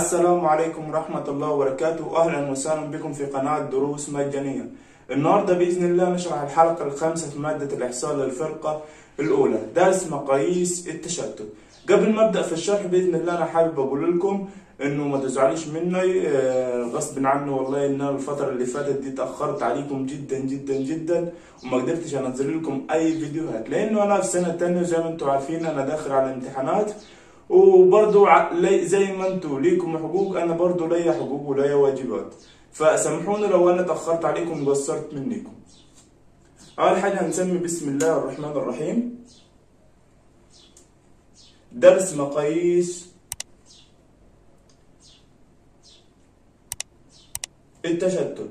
السلام عليكم ورحمة الله وبركاته أهلا وسهلا بكم في قناة دروس مجانية النهاردة بإذن الله نشرح الحلقة الخامسة في مادة الإحصاء للفرقة الأولى درس مقاييس التشتت قبل ما أبدأ في الشرح بإذن الله أنا حابب أقول لكم إنه ما تزعلوش مني آه، غصب عني والله إن أنا الفترة اللي فاتت دي تأخرت عليكم جدا جدا جدا وما قدرتش أنزل لكم أي فيديوهات لأنه أنا في سنة تانية زي ما أنتم عارفين أنا داخل على امتحانات وبرضو ع- لي- زي ما انتوا ليكم حقوق انا برضو ليا حقوق وليا واجبات فسامحوني لو انا تاخرت عليكم وقصرت منكم اول حاجه هنسمي بسم الله الرحمن الرحيم درس مقاييس التشتت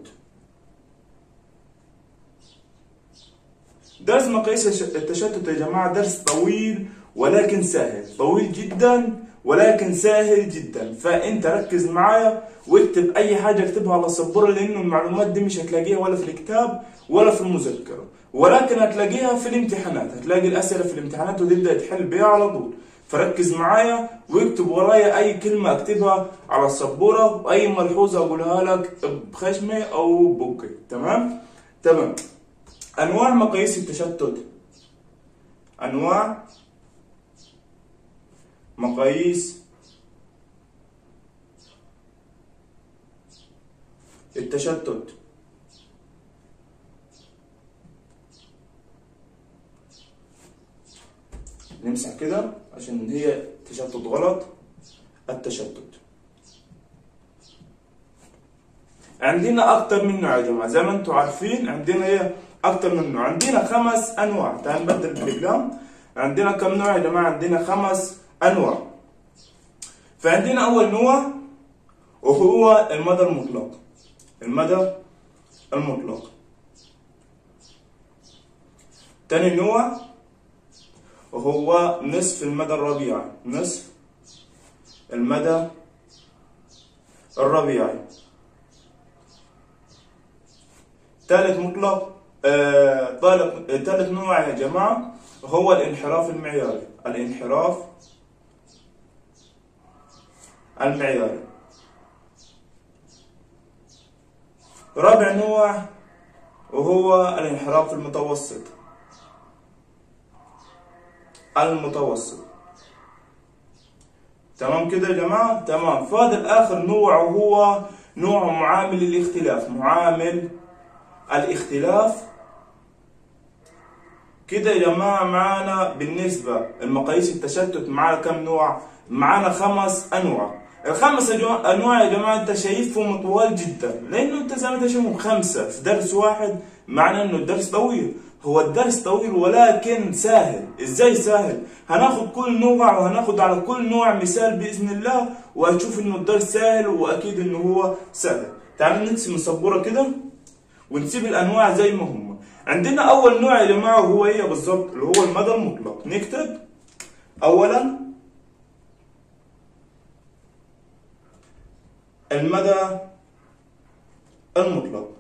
درس مقاييس الش- التشتت يا جماعة درس طويل ولكن سهل طويل جدا ولكن سهل جدا فانت ركز معايا واكتب اي حاجة اكتبها على السبورة لانه المعلومات دي مش هتلاقيها ولا في الكتاب ولا في المذكرة ولكن هتلاقيها في الامتحانات هتلاقي الاسئلة في الامتحانات وتبدأ تحل بيها على طول فركز معايا واكتب ورايا اي كلمة اكتبها على السبورة واي ملحوظة اقولها لك بخشمي او ببقي تمام تمام انواع مقاييس التشتت انواع مقاييس التشتت نمسح كده عشان هي تشتت غلط التشتت عندنا اكتر من نوع يا جماعه زي ما انتم عارفين عندنا ايه اكتر من نوع عندنا خمس انواع تعال نبدل بالاقلام عندنا كم نوع يا جماعه عندنا خمس انواع فعندنا اول نوع وهو المدى المطلق المدى المطلق تاني نوع وهو نصف المدى الربيعي نصف المدى الربيعي ثالث مطلق آه، ثالث ثالث نوع يا جماعة هو الانحراف المعياري الانحراف المعياري رابع نوع وهو الانحراف المتوسط المتوسط تمام كده يا جماعة تمام فاضل آخر نوع وهو نوع معامل الاختلاف معامل الاختلاف كده يا جماعة معانا بالنسبة المقاييس التشتت معانا كم نوع؟ معانا خمس أنواع الخمس أجو- أنواع يا جماعة أنت شايفهم طوال جدا لأنه أنت زي ما أنت شايفهم خمسة في درس واحد معنى إنه الدرس طويل هو الدرس طويل ولكن سهل إزاي سهل؟ هناخد كل نوع وهناخد على كل نوع مثال بإذن الله وهتشوف إنه الدرس سهل وأكيد إنه هو سهل تعالوا نرسم السبورة كده ونسيب الانواع زي ما هم عندنا اول نوع يا جماعه وهو ايه بالظبط اللي هو المدى المطلق نكتب اولا المدى المطلق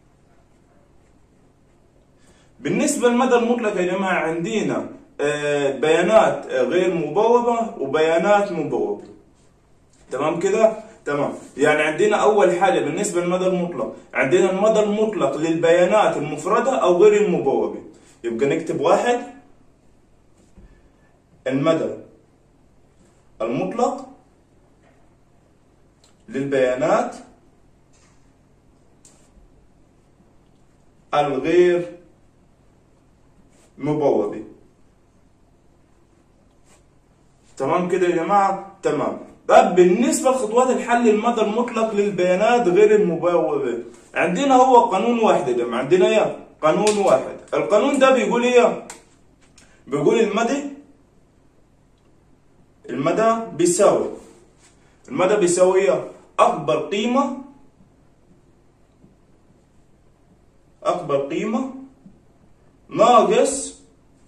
بالنسبه للمدى المطلق يا جماعه عندنا آه، بيانات آه، غير مبوبه وبيانات مبوبه تمام كده تمام يعني عندنا اول حاجه بالنسبه للمدى المطلق عندنا المدى المطلق للبيانات المفرده او غير المبوبه يبقى نكتب واحد المدى المطلق للبيانات الغير مبوبه تمام كده يا جماعة تمام طب بالنسبة لخطوات الحل المدى المطلق للبيانات غير المبوبة عندنا هو قانون واحد يا جماعة عندنا ايه قانون واحد القانون ده بيقول ايه بيقول المدى المدى بيساوي المدى بيساوي ايه اكبر قيمة اكبر قيمة ناقص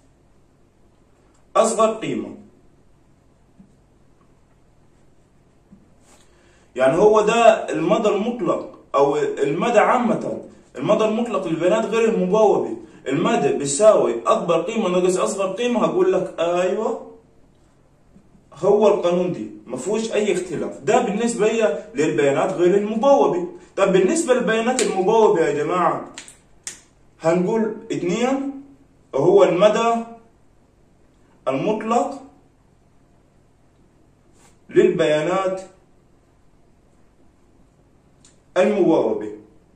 اصغر قيمه يعني هو ده المدى المطلق او المدى عامة المدى المطلق للبيانات غير المبوبة المدى بيساوي اكبر قيمة ناقص اصغر قيمة هقول لك ايوه هو القانون دي ما فيهوش اي اختلاف ده بالنسبه هي للبيانات غير المبوبه طب بالنسبه للبيانات المبوبه يا جماعه هنقول اتنين هو المدى المطلق للبيانات المبوبه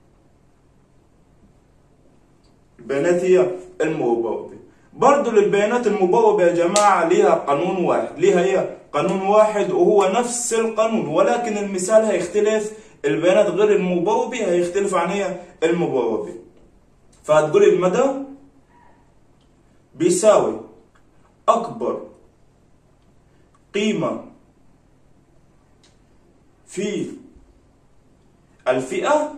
البيانات هي المبوبه برضو للبيانات المبوبة يا جماعة ليها قانون واحد ليها هي قانون واحد وهو نفس القانون ولكن المثال هيختلف البيانات غير المبوبة هيختلف عن هي المبوبة فهتقول المدى بيساوي أكبر قيمة في الفئة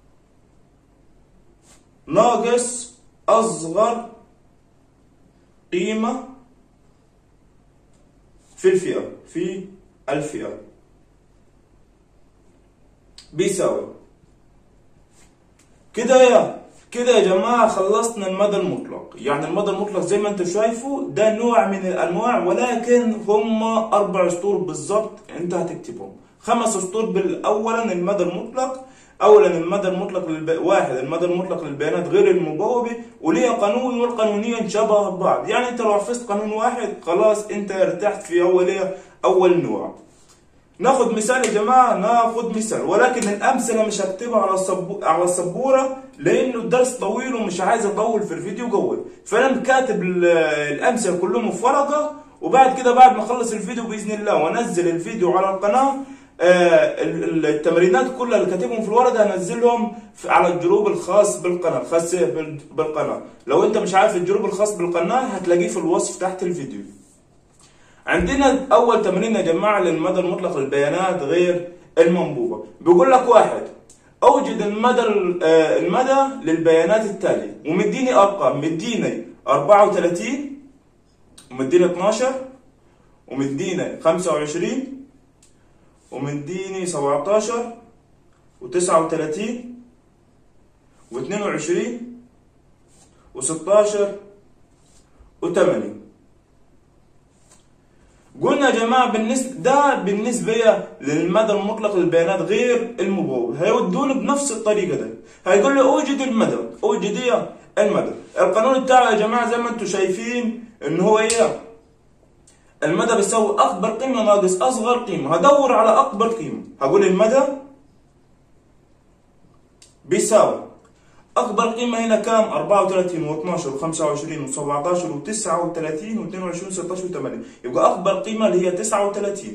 ناقص أصغر قيمة في الفئة في الفئة بيساوي كده يا كده يا جماعة خلصنا المدى المطلق يعني المدى المطلق زي ما انتم شايفوا ده نوع من الأنواع ولكن هم أربع سطور بالظبط انت هتكتبهم خمس سطور بالأولا المدى المطلق اولا المدى المطلق للب... واحد المدى المطلق للبيانات غير المبوبه وليها قانون والقانونين شبه بعض يعني انت لو حفظت قانون واحد خلاص انت ارتحت في اول اول نوع ناخد مثال يا جماعه ناخد مثال ولكن الامثله مش هكتبها على الصب... على السبوره لانه الدرس طويل ومش عايز اطول في الفيديو جول فانا كاتب الامثله كلهم في ورقه وبعد كده بعد ما اخلص الفيديو باذن الله وانزل الفيديو على القناه التمرينات كلها اللي كاتبهم في الورقه هنزلهم على الجروب الخاص بالقناه الخاص بالقناه لو انت مش عارف الجروب الخاص بالقناه هتلاقيه في الوصف تحت الفيديو عندنا اول تمرين يا جماعه للمدى المطلق للبيانات غير المنبوبه بيقول لك واحد اوجد المدى المدى للبيانات التاليه ومديني ارقام مديني 34 ومديني 12 ومديني 25 ومديني 17 و39 و22 و16 و8 قلنا يا جماعة بالنسبة ده بالنسبة للمدى المطلق للبيانات غير المبوب هيودوني بنفس الطريقة ده هيقول لي اوجد المدى اوجد ايه المدى القانون بتاعه يا جماعة زي ما انتم شايفين ان هو ايه المدى بيساوي اكبر قيمه ناقص اصغر قيمه هدور على اكبر قيمه هقول المدى بيساوي اكبر قيمه هنا كام 34 و12 و25 و17 و39 و22 16 و8 يبقى اكبر قيمه اللي هي 39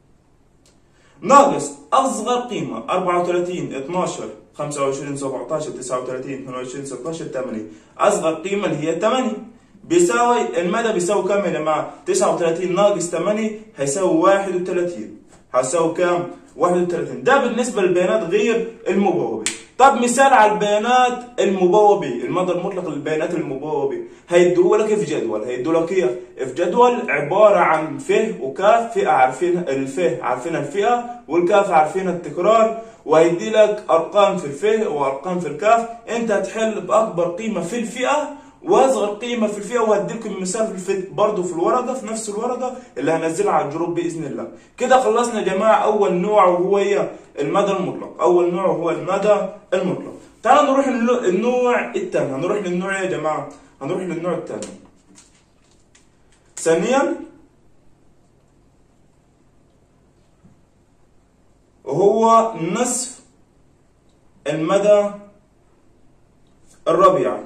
ناقص اصغر قيمه 34 12 25 17 39 22 16 8 اصغر قيمه اللي هي 8 بيساوي المدى بيساوي كام يا جماعه 39 ناقص 8 هيساوي 31 هيساوي كام 31 ده بالنسبه للبيانات غير المبوبه طب مثال على البيانات المبوبه المدى المطلق للبيانات المبوبه هيدوه لك في جدول هيدوه لك ايه في جدول عباره عن ف وكاف فئه عارفين الف عارفين الفئه والكاف عارفين التكرار وهيدي لك ارقام في الف وارقام في الكاف انت هتحل باكبر قيمه في الفئه واصغر قيمه في الفئه وهديلكم مثال في الفيديو برضه في الورقه في نفس الورقه اللي هنزلها على الجروب باذن الله كده خلصنا يا جماعه اول نوع وهو ايه المدى المطلق اول نوع هو المدى المطلق تعالوا نروح للنوع الثاني هنروح للنوع يا جماعه هنروح للنوع الثاني ثانيا وهو نصف المدى الربيعي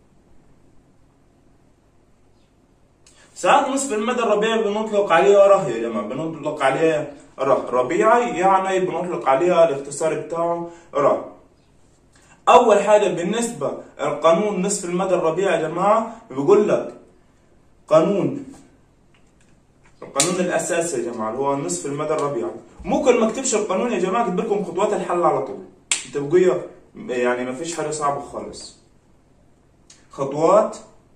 ساعات نصف المدى الربيعي بنطلق عليها ره يا جماعه بنطلق عليها ره ربيعي يعني بنطلق عليها الاختصار بتاعه ره اول حاجه بالنسبه القانون نصف المدى الربيعي يا جماعه بيقول لك قانون القانون الاساسي يا جماعه اللي هو نصف المدى الربيعي ممكن ما اكتبش القانون يا جماعه اكتب لكم خطوات الحل على طول تبقوا يعني ما فيش حاجه صعبه خالص خطوات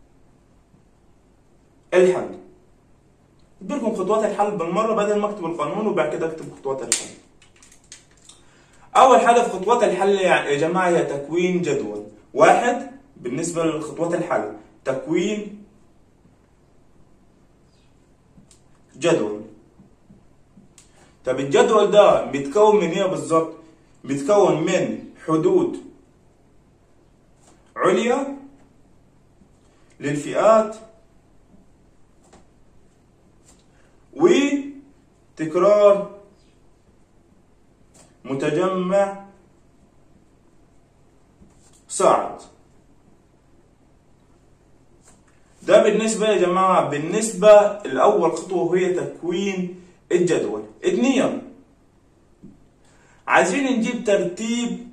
الحل اديلكم خطوات الحل بالمره بدل ما اكتب القانون وبعد كده اكتب خطوات الحل اول حاجه في خطوات الحل يعني يا جماعه هي تكوين جدول واحد بالنسبه لخطوات الحل تكوين جدول طب الجدول ده بيتكون من ايه بالظبط بيتكون من حدود عليا للفئات وتكرار متجمع صاعد ده بالنسبة يا جماعة بالنسبة لأول خطوة وهي تكوين الجدول اتنين عايزين نجيب ترتيب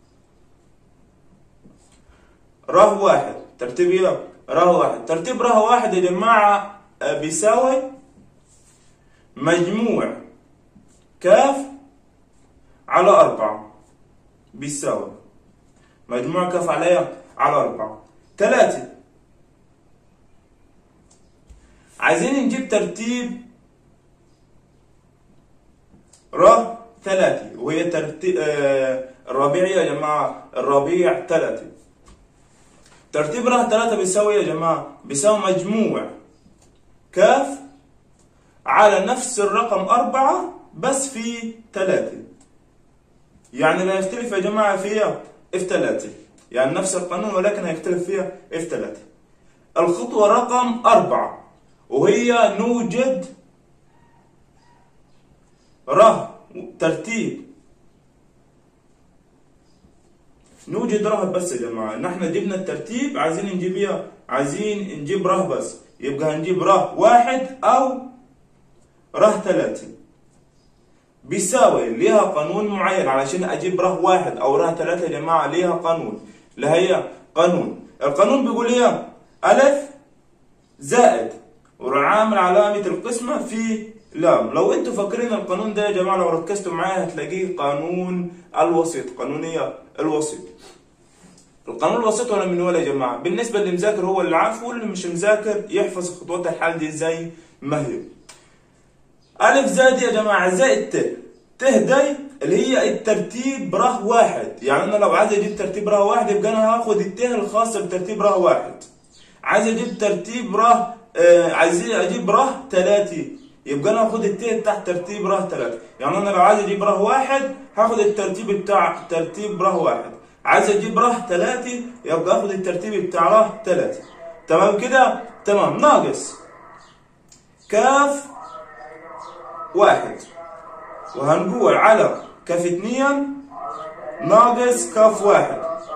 ره واحد ترتيب ايه؟ ره واحد ترتيب ره واحد يا جماعة بيساوي مجموع كاف على أربعة بيساوي مجموع كاف على على أربعة ثلاثة عايزين نجيب ترتيب ر ثلاثة وهي ترتيب آه الربيع يا جماعة الربيع ثلاثة ترتيب ر ثلاثة بيساوي يا جماعة بيساوي مجموع كاف على نفس الرقم أربعة بس في ثلاثة يعني لا يختلف يا جماعة فيها في ثلاثة يعني نفس القانون ولكن هيختلف فيها في ثلاثة الخطوة رقم أربعة وهي نوجد ره ترتيب نوجد ره بس يا جماعة ان احنا جبنا الترتيب عايزين نجيب ايه عايزين نجيب ره بس يبقى هنجيب ره واحد او ره ثلاثة بيساوي ليها قانون معين علشان اجيب ره واحد او ره ثلاثة يا جماعة ليها قانون اللي هي قانون القانون بيقول ايه الف زائد وعامل علامة القسمة في لام لو انتوا فاكرين القانون ده يا جماعة لو ركزتوا معايا هتلاقيه قانون الوسيط قانونية الوسيط القانون الوسيط ولا من ولا يا جماعة بالنسبة اللي مذاكر هو اللي عارفه واللي مش مذاكر يحفظ خطوات الحل دي زي ما هي ألف زائد يا جماعة زائد ت ت دي اللي هي الترتيب ره واحد يعني أنا لو عايز أجيب ترتيب ره واحد يبقى أنا هاخد الت الخاصة بترتيب ره واحد عايز أجيب ترتيب ره آه عايز أجيب ره ثلاثة يبقى أنا هاخد الت تحت ترتيب ره ثلاثة يعني أنا لو عايز أجيب ره واحد هاخد الترتيب بتاع ترتيب ره واحد عايز أجيب ره ثلاثة يبقى آخد الترتيب بتاع ره ثلاثة تمام كده تمام ناقص كاف واحد وهنقول على كاف اتنين ناقص كاف واحد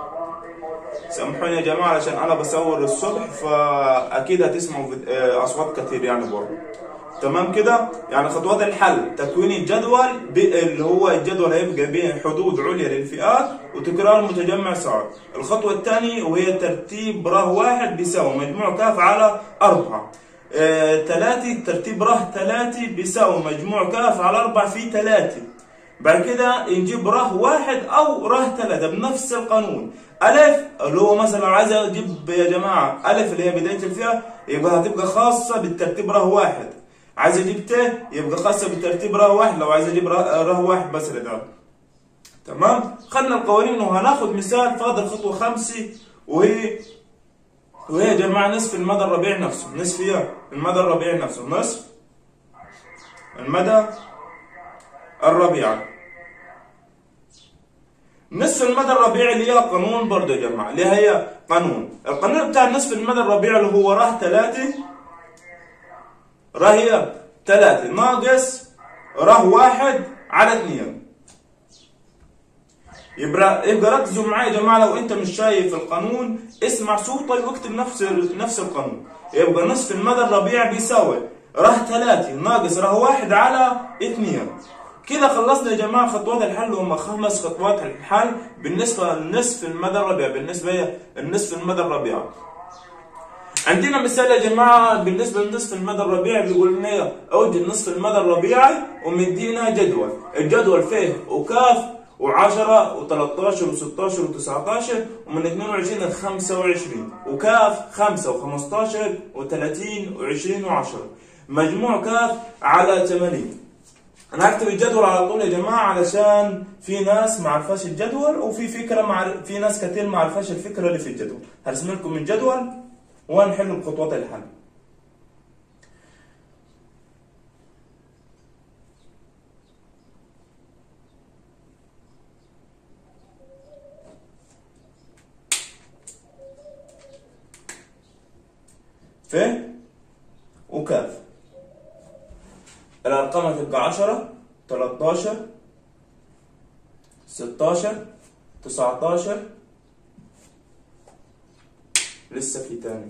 سامحوني يا جماعة عشان أنا بصور الصبح فأكيد هتسمعوا أصوات كتير يعني برضه تمام كده يعني خطوات الحل تكوين الجدول اللي هو الجدول هيبقى بين حدود عليا للفئات وتكرار متجمع صعب الخطوة الثانية وهي ترتيب ره واحد بيساوي مجموع كاف على أربعة ثلاثة آه ترتيب ره ثلاثة بيساوي مجموع كاف على أربعة في ثلاثة بعد كده نجيب ره واحد أو ره ثلاثة بنفس القانون ألف اللي هو مثلا لو عايز أجيب يا جماعة ألف اللي هي بداية الفئة يبقى هتبقى خاصة بالترتيب ره واحد عايز أجيب ت يبقى خاصة بالترتيب ره واحد لو عايز أجيب ره, ره واحد بس لده تمام خدنا القوانين وهناخد مثال فاضل خطوة خمسة وهي وهي يا جماعة نصف المدى الربيع نفسه نصف ايه المدى الربيع نفسه نصف المدى الربيع نصف المدى الربيعي اللي هي قانون برضه يا جماعة اللي هي قانون القانون بتاع نصف المدى الربيعي اللي هو راه ثلاثة راه هي ثلاثة ناقص راه واحد على اثنين يبقى يبقى ركزوا معايا يا جماعه لو انت مش شايف القانون اسمع صوتي واكتب نفس نفس القانون يبقى نصف المدى الربيع بيساوي ره ثلاثة ناقص ره واحد على اثنين كده خلصنا يا جماعه خطوات الحل هم خمس خطوات الحل بالنسبه لنصف المدى الربيع بالنسبه لنصف المدى الربيع عندنا مثال يا جماعه بالنسبه لنصف المدى الربيعي بيقول لنا اوجد نصف المدى الربيعي ومدينا جدول الجدول فيه وكاف و10 و13 و16 و19 ومن 22 ل 25 وكاف 5 و15 و30 و20 و10 مجموع كاف على 80 انا هكتب الجدول على طول يا جماعه علشان في ناس ما عرفاش الجدول وفي فكره مع في ناس كتير ما عرفاش الفكره اللي في الجدول هرسم لكم الجدول وهنحل بخطوات الحل ف وكاف الأرقام هتبقى 10 13 16 19 لسه في تاني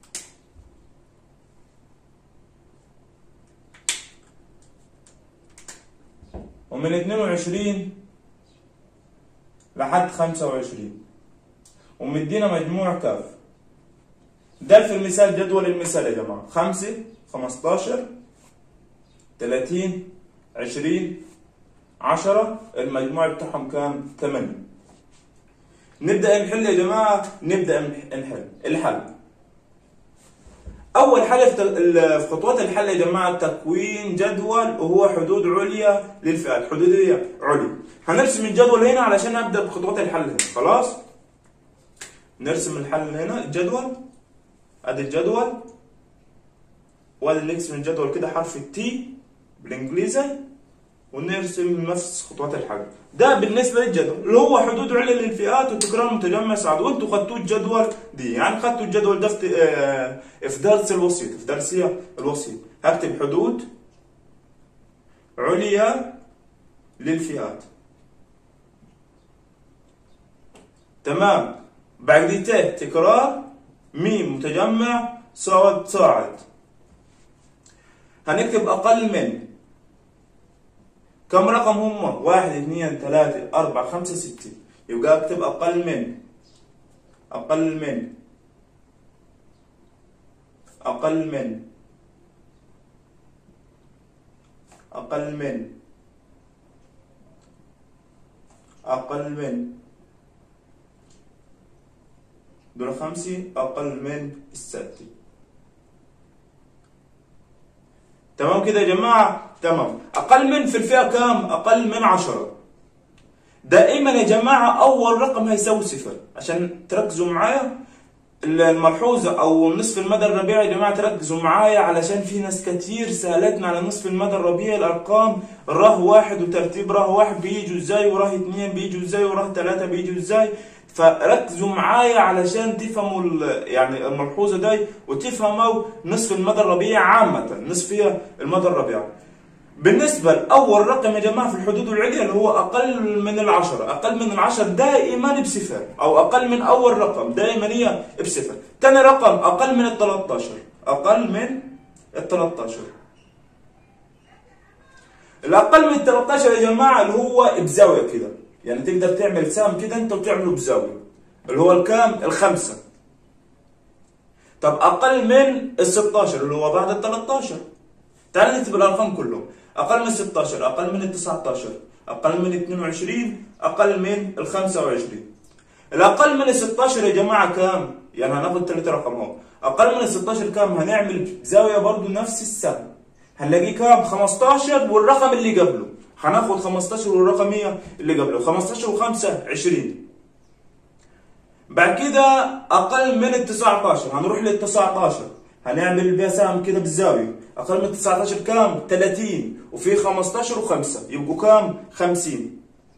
ومن 22 لحد 25 ومدينا مجموع كاف ده في المثال جدول المثال يا جماعة 5 15 30 20 10 المجموع بتاعهم كام 8 نبدأ نحل يا جماعة نبدأ نحل الحل أول حاجة في في خطوات الحل يا جماعة تكوين جدول وهو حدود عليا للفئات حدودية عليا هنرسم الجدول هنا علشان أبدأ بخطوات الحل هنا خلاص نرسم الحل هنا الجدول ادي الجدول وادي نرسم الجدول كده حرف التي بالانجليزي ونرسم نفس خطوات الحل ده بالنسبه للجدول اللي هو حدود عليا للفئات وتكرار متجمع سعد وانتوا خدتوا الجدول دي يعني خدتوا الجدول ده في آه، في درس الوسيط في درس الوسيط هكتب حدود عليا للفئات تمام بعد دي ت تكرار ميم متجمع صاد صاعد هنكتب أقل من كم رقم هم؟ واحد اثنين ثلاثة أربعة خمسة ستة يبقى أكتب أقل من أقل من أقل من أقل من أقل من دول خمسة أقل من الستة تمام كده يا جماعة تمام أقل من في الفئة كام أقل من عشرة دائما يا جماعة أول رقم هيساوي صفر عشان تركزوا معايا الملحوظة أو نصف المدى الربيعي يا جماعة تركزوا معايا علشان في ناس كتير سألتنا على نصف المدى الربيعي الأرقام راه واحد وترتيب راه واحد بيجوا ازاي وراه اتنين بيجوا ازاي وراه تلاتة بيجوا ازاي فركزوا معايا علشان تفهموا يعني الملحوظه دي وتفهموا نصف المدى الربيعي عامه نصف المدى الربيعي بالنسبة لأول رقم يا جماعة في الحدود العليا اللي هو أقل من العشرة أقل من العشر دائما بصفر أو أقل من أول رقم دائما هي بصفر ثاني رقم أقل من ال 13 أقل من ال 13 الأقل من ال 13 يا جماعة اللي هو بزاوية كده يعني تقدر تعمل سهم كده انت وتعمله بزاويه اللي هو الكام الخمسه طب اقل من ال 16 اللي هو بعد ال 13 تعال نكتب الارقام كلهم اقل من 16 اقل من ال 19 اقل من 22 اقل من ال 25 الاقل من ال 16 يا جماعه كام يعني هناخد ثلاث رقم اهو اقل من ال 16 كام هنعمل زاويه برضو نفس السهم هنلاقيه كام 15 والرقم اللي قبله هناخد 15 والرقمية اللي قبله 15 و5 20 بعد كده أقل من ال 19 هنروح لل 19 هنعمل بيها سهم كده بالزاوية أقل من 19 كام 30 وفي 15 و5 يبقوا كام 50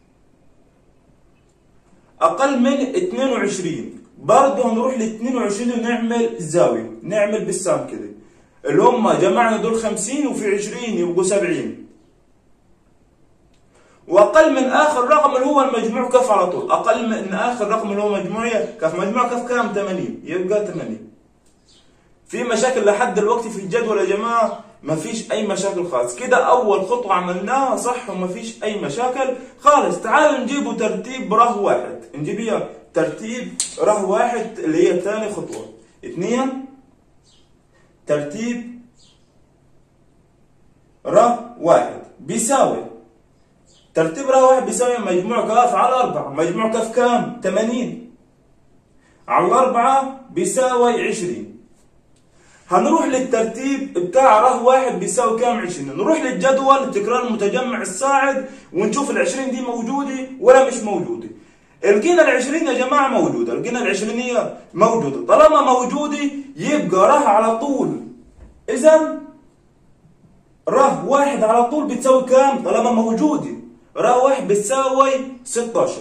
أقل من 22 برضه هنروح ل 22 ونعمل زاوية نعمل بالسهم كده اللي هم جمعنا دول 50 وفي 20 يبقوا 70 واقل من اخر رقم اللي هو المجموع كف على طول اقل من اخر رقم اللي هو مجموعيه كف مجموع كف كام 80 يبقى 80 في مشاكل لحد دلوقتي في الجدول يا جماعه ما فيش اي مشاكل خالص كده اول خطوه عملناها صح وما فيش اي مشاكل خالص تعالوا نجيبوا ترتيب راه واحد نجيب ترتيب راه واحد اللي هي ثاني خطوه اثنين ترتيب راه واحد بيساوي ترتيب راه واحد بيساوي مجموع كاف على أربعة مجموع كاف كام؟ 80 على الأربعة بيساوي 20 هنروح للترتيب بتاع راه واحد بيساوي كام 20 نروح للجدول التكرار المتجمع الساعد ونشوف ال 20 دي موجودة ولا مش موجودة لقينا ال 20 يا جماعة موجودة لقينا ال 20 هي موجودة طالما موجودة يبقى راه على طول إذا راه واحد على طول بتساوي كام طالما موجودة راوح بتساوي 16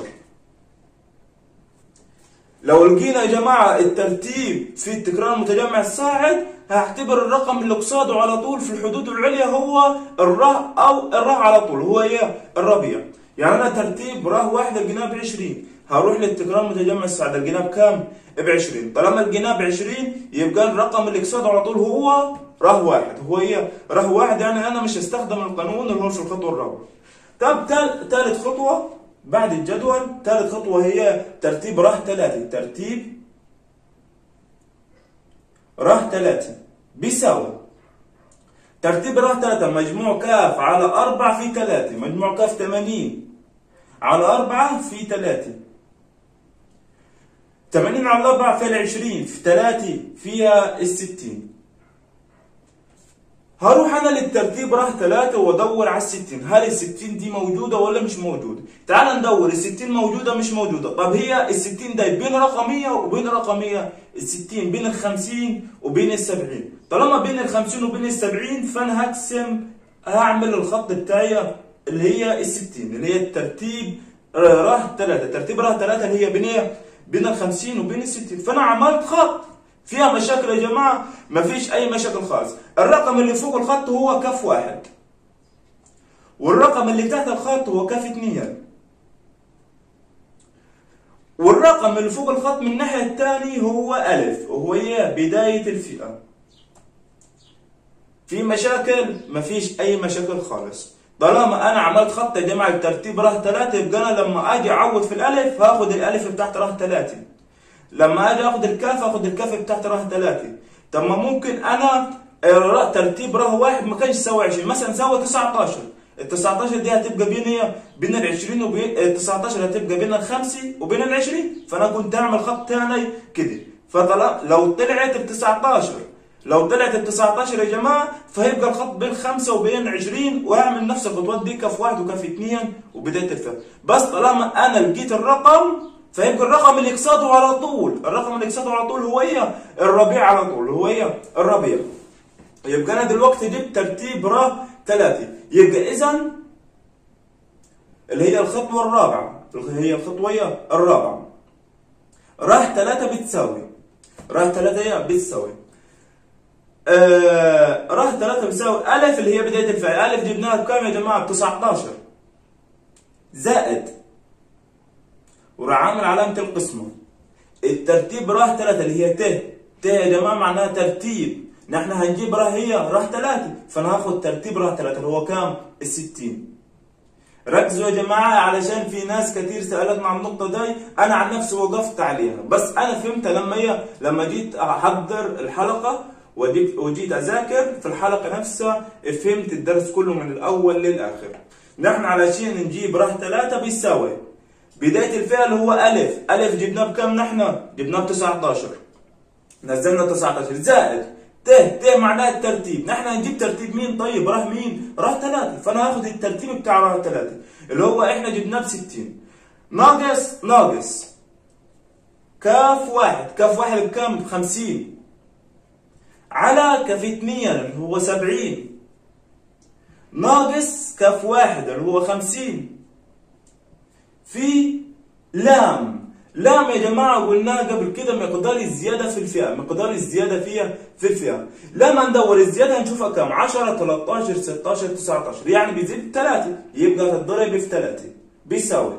لو لقينا يا جماعة الترتيب في التكرار المتجمع الصاعد هعتبر الرقم اللي قصاده على طول في الحدود العليا هو الراء او الراء على طول هو ايه الربيع يعني انا ترتيب راء واحد الجناب 20 هروح للتكرار متجمع السعد الجناب كام ب 20 طالما الجناب 20 يبقى الرقم اللي قصاده على طول هو راء واحد هو ايه راء واحد يعني انا مش هستخدم القانون اللي هو في الخطوه الرابعه طب ثالث خطوه بعد الجدول ثالث خطوه هي ترتيب راء ثلاثه ترتيب راء ثلاثة بيساوي ترتيب راء ثلاثة مجموع كاف على أربعة في ثلاثة مجموع كاف ثمانين على أربعة في ثلاثة ثمانين على أربعة فيها العشرين في ثلاثة فيها الستين هروح انا للترتيب راه ثلاثة وادور على الستين هل الستين دي موجودة ولا مش موجودة تعال ندور الستين موجودة مش موجودة طب هي الستين ده بين رقمية وبين رقمية الستين بين الخمسين وبين السبعين طالما بين الخمسين وبين السبعين فانا هقسم هعمل الخط بتاعي اللي هي الستين اللي هي الترتيب راه ثلاثة ترتيب راه ثلاثة اللي هي بين ايه بين الخمسين وبين الستين فانا عملت خط فيها مشاكل يا جماعة مفيش أي مشاكل خالص الرقم اللي فوق الخط هو كف واحد والرقم اللي تحت الخط هو كف اثنين والرقم اللي فوق الخط من الناحية الثانية هو ألف وهو هي بداية الفئة في مشاكل مفيش أي مشاكل خالص طالما أنا عملت خط يا جماعة الترتيب راه ثلاثة يبقى أنا لما أجي أعوض في الألف هاخد الألف بتاعت راه ثلاثة لما اجي اخد الكاف اخد الكاف بتاعت راه ثلاثة طب ما ممكن انا ترتيب راه واحد ما كانش يساوي 20 مثلا ساوى 19 ال 19 دي هتبقى بين ايه؟ بين ال 20 وبين ال 19 هتبقى بين الخمسة وبين ال 20 فانا كنت اعمل خط ثاني كده فطلع لو طلعت ال 19 لو طلعت ال 19 يا جماعه فهيبقى الخط بين 5 وبين 20 واعمل نفس الخطوات دي كف واحد وكف اثنين وبدايه الفهم بس طالما انا لقيت الرقم فيبقى الرقم اللي يقصده على طول الرقم اللي يقصده على طول هو ايه الربيع على طول هو ايه الربيع يبقى انا دلوقتي جبت ترتيب را ثلاثة يبقى اذا اللي هي الخطوة الرابعة اللي هي الخطوة الرابعة راح ثلاثة بتساوي راح ثلاثة بتساوي آه راح ثلاثة بتساوي ألف اللي هي بداية الفعل ألف جبناها بكام يا جماعة 19 زائد وراح عامل علامة القسمة الترتيب راح ثلاثة اللي هي ت ت يا جماعة معناها ترتيب نحن هنجيب راح هي راح ثلاثة فأنا هاخد ترتيب راح ثلاثة اللي هو كام؟ الستين ركزوا يا جماعة علشان في ناس كتير سألتنا عن النقطة دي أنا عن نفسي وقفت عليها بس أنا فهمت لما هي لما جيت أحضر الحلقة وجيت وجيت أذاكر في الحلقة نفسها فهمت الدرس كله من الأول للآخر نحن علشان نجيب راح ثلاثة بيساوي بداية الفعل هو ألف ألف جبناه بكم نحن؟ جبناه ب 19 نزلنا 19 زائد ت ت معناه الترتيب نحن هنجيب ترتيب مين طيب راه مين؟ راه ثلاثة فأنا هاخد الترتيب بتاع راه ثلاثة اللي هو إحنا جبناه ب 60 ناقص ناقص كاف واحد كاف واحد بكم؟ ب 50 على كاف اثنين اللي هو 70 ناقص كاف واحد اللي هو 50 في لام لام يا جماعة قلناها قبل كده مقدار الزيادة في الفئة مقدار الزيادة فيها في الفئة لما ندور الزيادة هنشوفها كم 10 13 16 19 يعني بيزيد 3 يبقى تتضرب في 3 بيساوي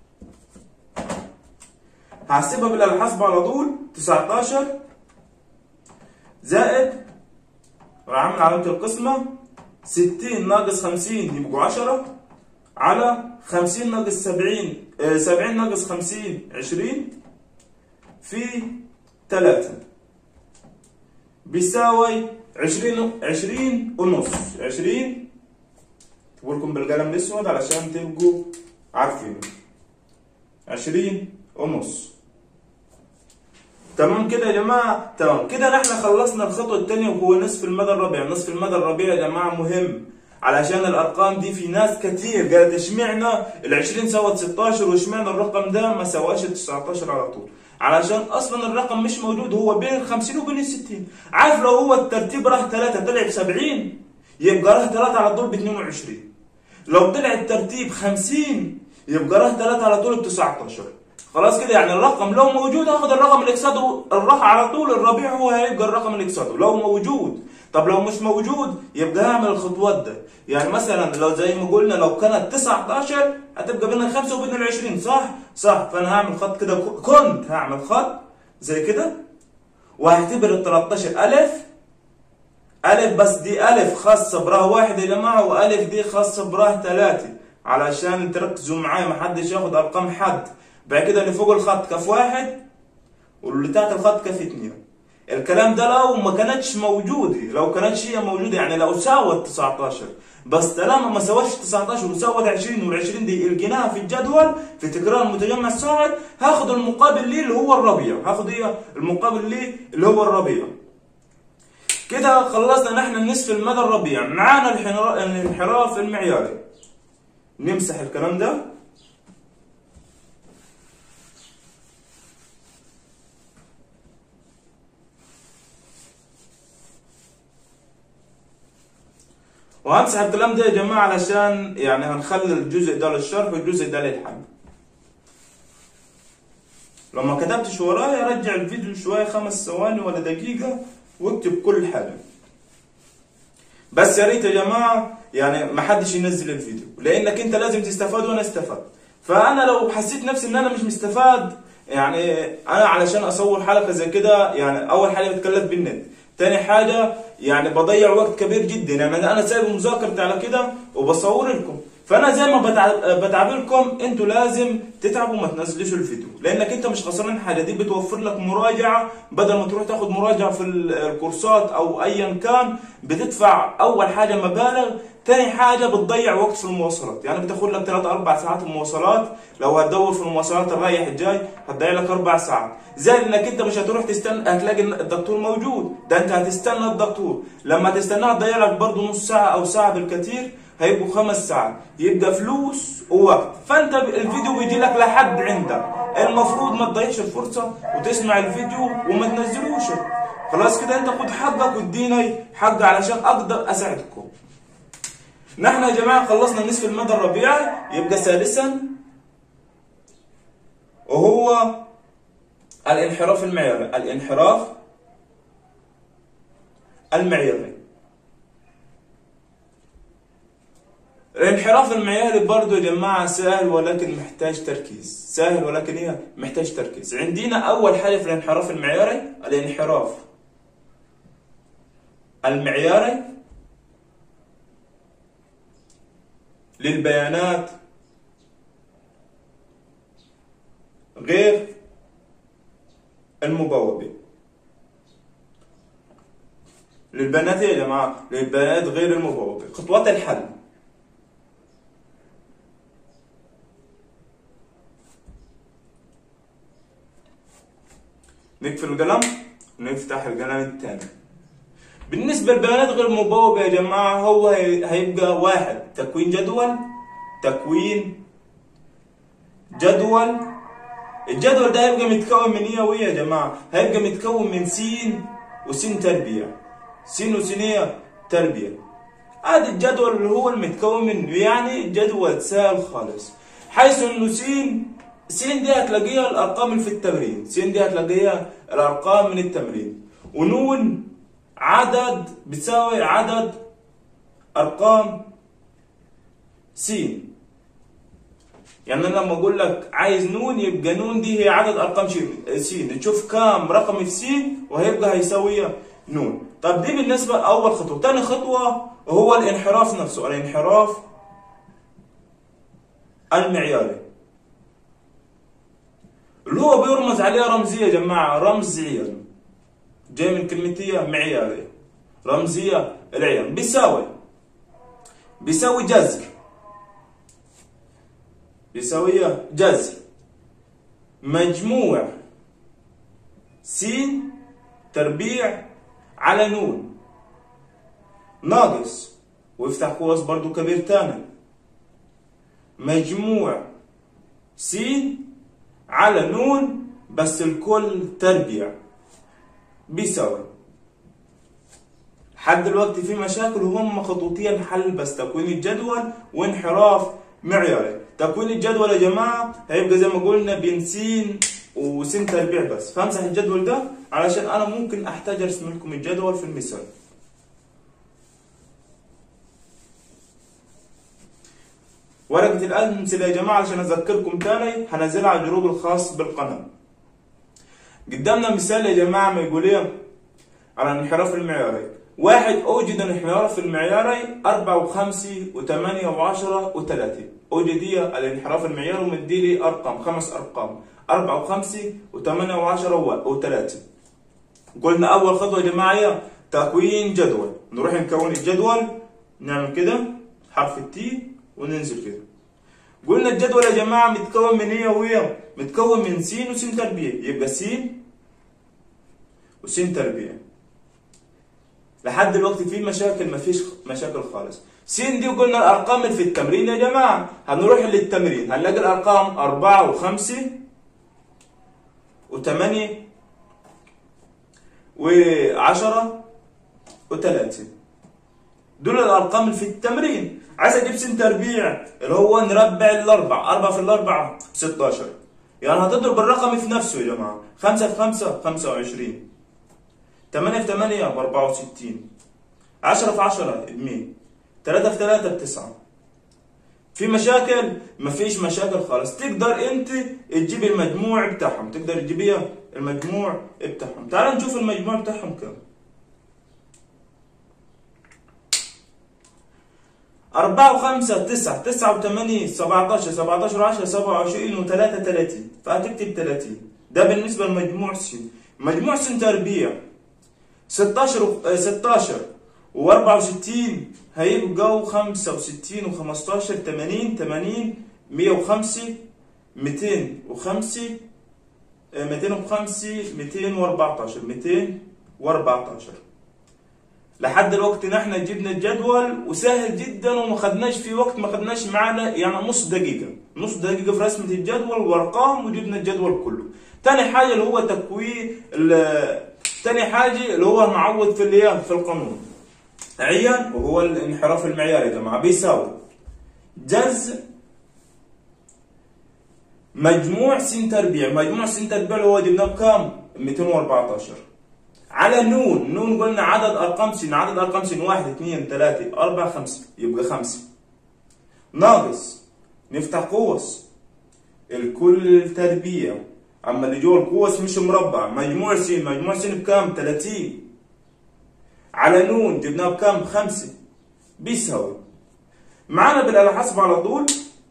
هحسبها بالآلة الحاسبة على طول 19 زائد راح اعمل علامة القسمة 60 ناقص 50 يبقوا 10 على 50 ناقص 70 آه 70 ناقص 50 20 في 3 بيساوي 20 20 ونص 20 لكم بالقلم الاسود علشان تبقوا عارفين 20 ونص تمام كده يا جماعه تمام كده نحن خلصنا الخطوه الثانيه وهو نصف المدى الربيع نصف المدى الربيع يا جماعه مهم علشان الارقام دي في ناس كتير قالت اشمعنا ال 20 سوت 16 واشمعنا الرقم ده ما سواش ال 19 على طول علشان اصلا الرقم مش موجود هو بين ال 50 وبين ال 60 عارف لو هو الترتيب راح 3 طلع ب 70 يبقى راح 3 على طول ب 22 لو طلع الترتيب 50 يبقى راح 3 على طول ب 19 خلاص كده يعني الرقم لو موجود هاخد الرقم اللي قصاده الراحة على طول الربيع هو هيبقى الرقم اللي قصاده لو موجود طب لو مش موجود يبقى هعمل الخطوات ده يعني مثلا لو زي ما قلنا لو كانت 19 هتبقى بين الخمسة وبين ال 20 صح؟ صح فانا هعمل خط كده كنت هعمل خط زي كده وهعتبر ال 13 ألف ألف بس دي ألف خاصة براه واحد يا جماعة وألف دي خاصة براه ثلاثة علشان تركزوا معايا محدش ياخد أرقام حد بعد كده اللي فوق الخط كف واحد واللي تحت الخط كف اتنين الكلام ده لو ما كانتش موجودة لو كانتش هي موجودة يعني لو ساوت 19 بس طالما ما سوتش 19 وساوت 20 وال 20 دي لقيناها في الجدول في تكرار المتجمع الصاعد هاخد المقابل ليه اللي هو الربيع هاخد ايه المقابل ليه اللي هو الربيع كده خلصنا نحن نصف المدى الربيع معانا الانحراف المعياري نمسح الكلام ده وهمسح الكلام ده يا جماعة علشان يعني هنخلي الجزء ده للشرح والجزء ده للحل لو ما كتبتش ورايا رجع الفيديو شوية خمس ثواني ولا دقيقة واكتب كل حاجة بس يا ريت يا جماعة يعني ما حدش ينزل الفيديو لانك انت لازم تستفاد وانا استفاد فانا لو حسيت نفسي ان انا مش مستفاد يعني انا علشان اصور حلقة زي كده يعني اول حاجة بتكلف بالنت تاني حاجة يعني بضيع وقت كبير جدا يعني انا سايب مذاكرتي على كده وبصور لكم فانا زي ما بتعبلكم انتوا لازم تتعبوا ما تنزلوش الفيديو لانك انت مش خسران حاجه دي بتوفر لك مراجعه بدل ما تروح تاخد مراجعه في الكورسات او ايا كان بتدفع اول حاجه مبالغ تاني حاجه بتضيع وقت في المواصلات يعني بتاخد لك 3 4 ساعات المواصلات لو هتدور في المواصلات الرايح الجاي هتضيع لك 4 ساعات زي انك انت مش هتروح تستنى هتلاقي الدكتور موجود ده انت هتستنى الدكتور لما تستناه هتضيع لك برضه نص ساعه او ساعه بالكثير هيبقوا خمس ساعات يبقى فلوس ووقت فانت الفيديو بيجي لك لحد عندك المفروض ما تضيعش الفرصه وتسمع الفيديو وما تنزلوش خلاص كده انت خد حقك واديني حق علشان اقدر اساعدكم نحن يا جماعه خلصنا نصف المدى الربيعي يبقى ثالثا وهو الانحراف المعياري الانحراف المعياري الانحراف المعياري برضه يا جماعة سهل ولكن محتاج تركيز سهل ولكن ايه محتاج تركيز عندنا أول حاجة في الانحراف المعياري الانحراف المعياري للبيانات غير المبوبة للبيانات يا جماعة للبيانات غير المبوبة خطوات الحل نقفل القلم ونفتح القلم الثاني بالنسبة للبيانات غير المبوبة يا جماعة هو هيبقى واحد تكوين جدول تكوين جدول الجدول ده هيبقى متكون من ايه وايه يا جماعة هيبقى متكون من س وس تربيع س وس تربيع هذا الجدول اللي هو المتكون منه يعني جدول سهل خالص حيث انه س س دي هتلاقيها الارقام اللي في التمرين س دي هتلاقيها الارقام من التمرين ونون عدد بتساوي عدد ارقام س يعني انا لما اقول لك عايز نون يبقى نون دي هي عدد ارقام س تشوف كام رقم في س وهيبقى هيساوي نون طب دي بالنسبه لاول خطوه ثاني خطوه هو الانحراف نفسه الانحراف المعياري اللي هو بيرمز عليه رمزيه يا جماعه رمز عيان جاي من كلمتيه معياري رمزيه العيان بيساوي بيساوي جذر بيساوي جذر مجموع س تربيع على نون ناقص وافتح قوس برضو كبير تاني مجموع س على نون بس الكل تربيع بيساوي لحد دلوقتي في مشاكل وهم خطوتين حل بس تكوين الجدول وانحراف معياري تكوين الجدول يا جماعه هيبقى زي ما قلنا بين س وس تربيع بس فامسح الجدول ده علشان انا ممكن احتاج ارسم لكم الجدول في المثال ورقة الأمثلة يا جماعة عشان أذكركم تاني هنزلها على الجروب الخاص بالقناة. قدامنا مثال يا جماعة ما يقول إيه؟ على الانحراف المعياري. واحد أوجد الانحراف المعياري أربعة وخمسة وثمانية وعشرة وثلاثة. أوجد هي الانحراف المعياري ومدي لي أرقام خمس أرقام أربعة وخمسة وثمانية وعشرة وثلاثة. قلنا أول خطوة يا جماعة هي تكوين جدول. نروح نكون الجدول نعمل كده حرف التي وننزل كده قلنا الجدول يا جماعة متكون من ايه وهي متكون من س وس تربيع يبقى س وس تربيع لحد دلوقتي في مشاكل مفيش مشاكل خالص س دي وقلنا الارقام اللي في التمرين يا جماعة هنروح للتمرين هنلاقي الارقام أربعة وخمسة وثمانية وعشرة وثلاثة دول الارقام اللي في التمرين عايز اجيب س تربيع اللي هو نربع الاربع 4 في الاربعة 16 يعني هتضرب الرقم في نفسه يا جماعه 5 في 5 25 8 في 8 ب 64 10 في 10 ب 100 3 في 3 ب 9 في مشاكل مفيش مشاكل خالص تقدر انت تجيب المجموع بتاعهم تقدر تجيبيها المجموع بتاعهم تعال نشوف المجموع بتاعهم كام أربعة وخمسة تسعة تسعة وثمانية سبعتاشر سبعتاشر وعشرة سبعة وعشرين وثلاثة ثلاثين فهتكتب ثلاثين ده بالنسبة لمجموع س مجموع س تربيع ستاشر ستاشر وأربعة وستين هيبقوا خمسة وستين وخمستاشر تمانين تمانين مية وخمسة ميتين وخمسة ميتين وخمسة ميتين وأربعتاشر ميتين وأربعتاشر لحد الوقت نحن جبنا الجدول وسهل جدا وما خدناش في وقت ما خدناش معانا يعني نص دقيقة نص دقيقة في رسمة الجدول وارقام وجبنا الجدول كله تاني حاجة اللي هو تكوين تاني حاجة اللي هو معود في اللي في القانون عيان وهو الانحراف المعياري يا جماعة بيساوي جذر مجموع س تربيع مجموع س تربيع اللي هو جبناه بكام 214 على نون نون قلنا عدد ارقام س عدد ارقام س 1 2 3 4 5 يبقى 5 ناقص نفتح قوس الكل تربيع اما اللي جوه القوس مش مربع مجموع س مجموع س بكام 30 على نون جبناه بكام 5 بيساوي معانا بالآلة حاسبة على طول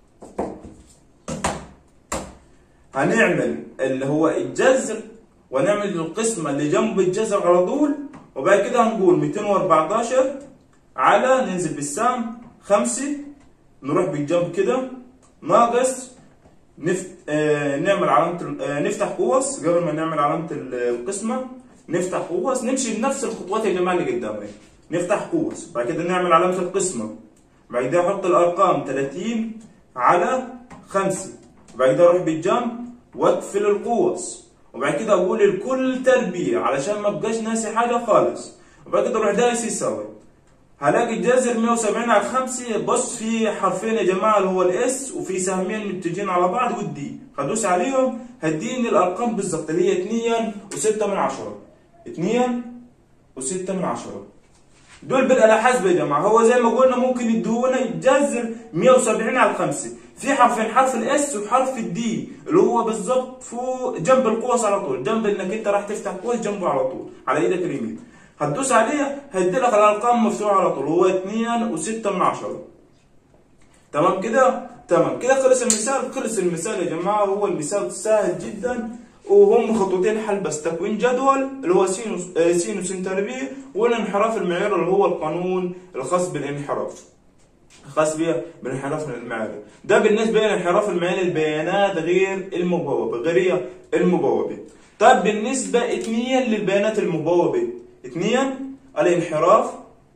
هنعمل اللي هو الجذر ونعمل القسمة اللي جنب الجذر على طول وبعد كده هنقول 214 على ننزل بالسهم 5 نروح بالجنب كده ناقص نفت... آه نعمل علامة آه نفتح قوس قبل ما نعمل علامة القسمة نفتح قوس نمشي بنفس الخطوات يا جماعة اللي قدامنا نفتح قوس بعد كده نعمل علامة القسمة بعد كده احط الارقام 30 على 5 بعد كده اروح بالجنب واقفل القوس وبعد كده اقول الكل تربيع علشان ما ابقاش ناسي حاجه خالص وبعد كده اروح دايس يساوي هلاقي الجذر 170 على 5 بص في حرفين يا جماعه اللي هو الاس وفي سهمين متجهين على بعض والدي هدوس عليهم هديني الارقام بالظبط اللي هي 2 و6 من 10 2 و6 من 10 دول بالآلة حاسبة يا جماعة هو زي ما قلنا ممكن يدونا الجذر 170 على 5 في حرفين حرف الاس وحرف الدي اللي هو بالظبط فوق جنب القوس على طول جنب انك انت راح تفتح قوس جنبه على طول على ايدك اليمين هتدوس عليها هيدي لك الارقام مفتوحه على طول هو 2 و6 من 10 تمام كده تمام كده خلص المثال خلص المثال يا جماعه هو المثال سهل جدا وهم خطوتين حل بس تكوين جدول اللي هو سين سين وسين تربيع والانحراف المعياري اللي هو القانون الخاص بالانحراف خاص بيه بالانحراف المعياري ده بالنسبه للانحراف المعياري البيانات غير المبوبه غير المبوبه طيب بالنسبه اثنيا للبيانات المبوبه اثنيا الانحراف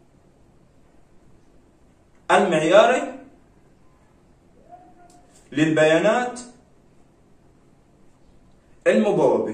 المعياري للبيانات المبوبة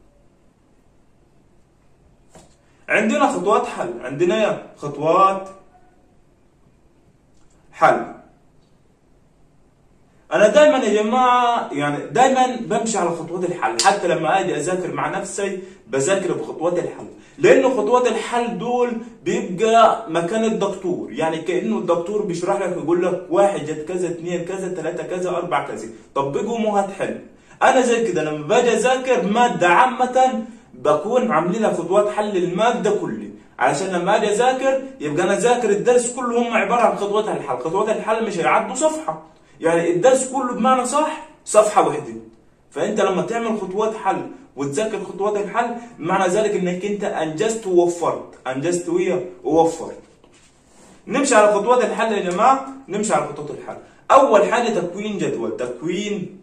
عندنا خطوات حل عندنا خطوات حل انا دايما يا جماعه يعني دايما بمشي على خطوات الحل حتى لما اجي اذاكر مع نفسي بذاكر بخطوات الحل لانه خطوات الحل دول بيبقى مكان الدكتور يعني كانه الدكتور بيشرح لك يقول لك واحد جت كذا اثنين كذا ثلاثه كذا اربعه كذا طبقهم وهتحل انا زي كده لما باجي اذاكر ماده عامه بكون عاملين لها خطوات حل الماده كلها علشان لما اجي اذاكر يبقى انا ذاكر الدرس كله هم عباره عن خطوات الحل خطوات الحل مش هيعدوا صفحه يعني الدرس كله بمعنى صح صفحه واحده فانت لما تعمل خطوات حل وتذاكر خطوات الحل معنى ذلك انك انت انجزت ووفرت انجزت ويا ووفرت نمشي على خطوات الحل يا جماعه نمشي على خطوات الحل اول حاجه تكوين جدول تكوين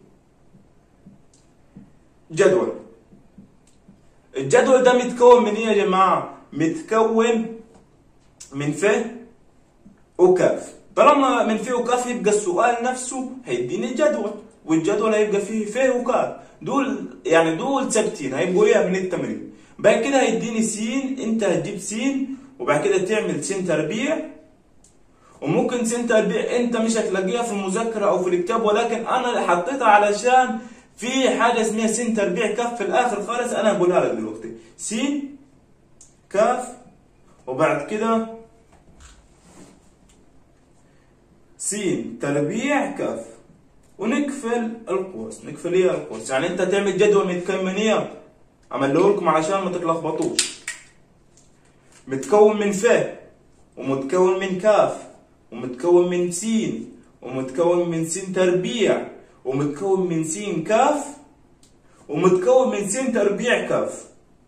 جدول الجدول ده متكون من ايه يا جماعه متكون من ف وكاف طالما من ف وكاف يبقى السؤال نفسه هيديني الجدول والجدول هيبقى فيه ف وكاف دول يعني دول ثابتين هيبقوا ايه من التمرين بعد كده هيديني س انت هتجيب س وبعد كده تعمل س تربيع وممكن س تربيع انت مش هتلاقيها في المذاكره او في الكتاب ولكن انا حطيتها علشان في حاجه اسمها س تربيع كاف في الاخر خالص انا هقولها لك دلوقتي س كاف وبعد كده س تربيع كاف ونقفل القوس نقفل ايه القوس يعني انت تعمل جدول متكون من ايه عمله لكم علشان ما تتلخبطوش متكون من ف ومتكون من كاف ومتكون من س ومتكون من س تربيع ومتكون من س كاف ومتكون من س تربيع كاف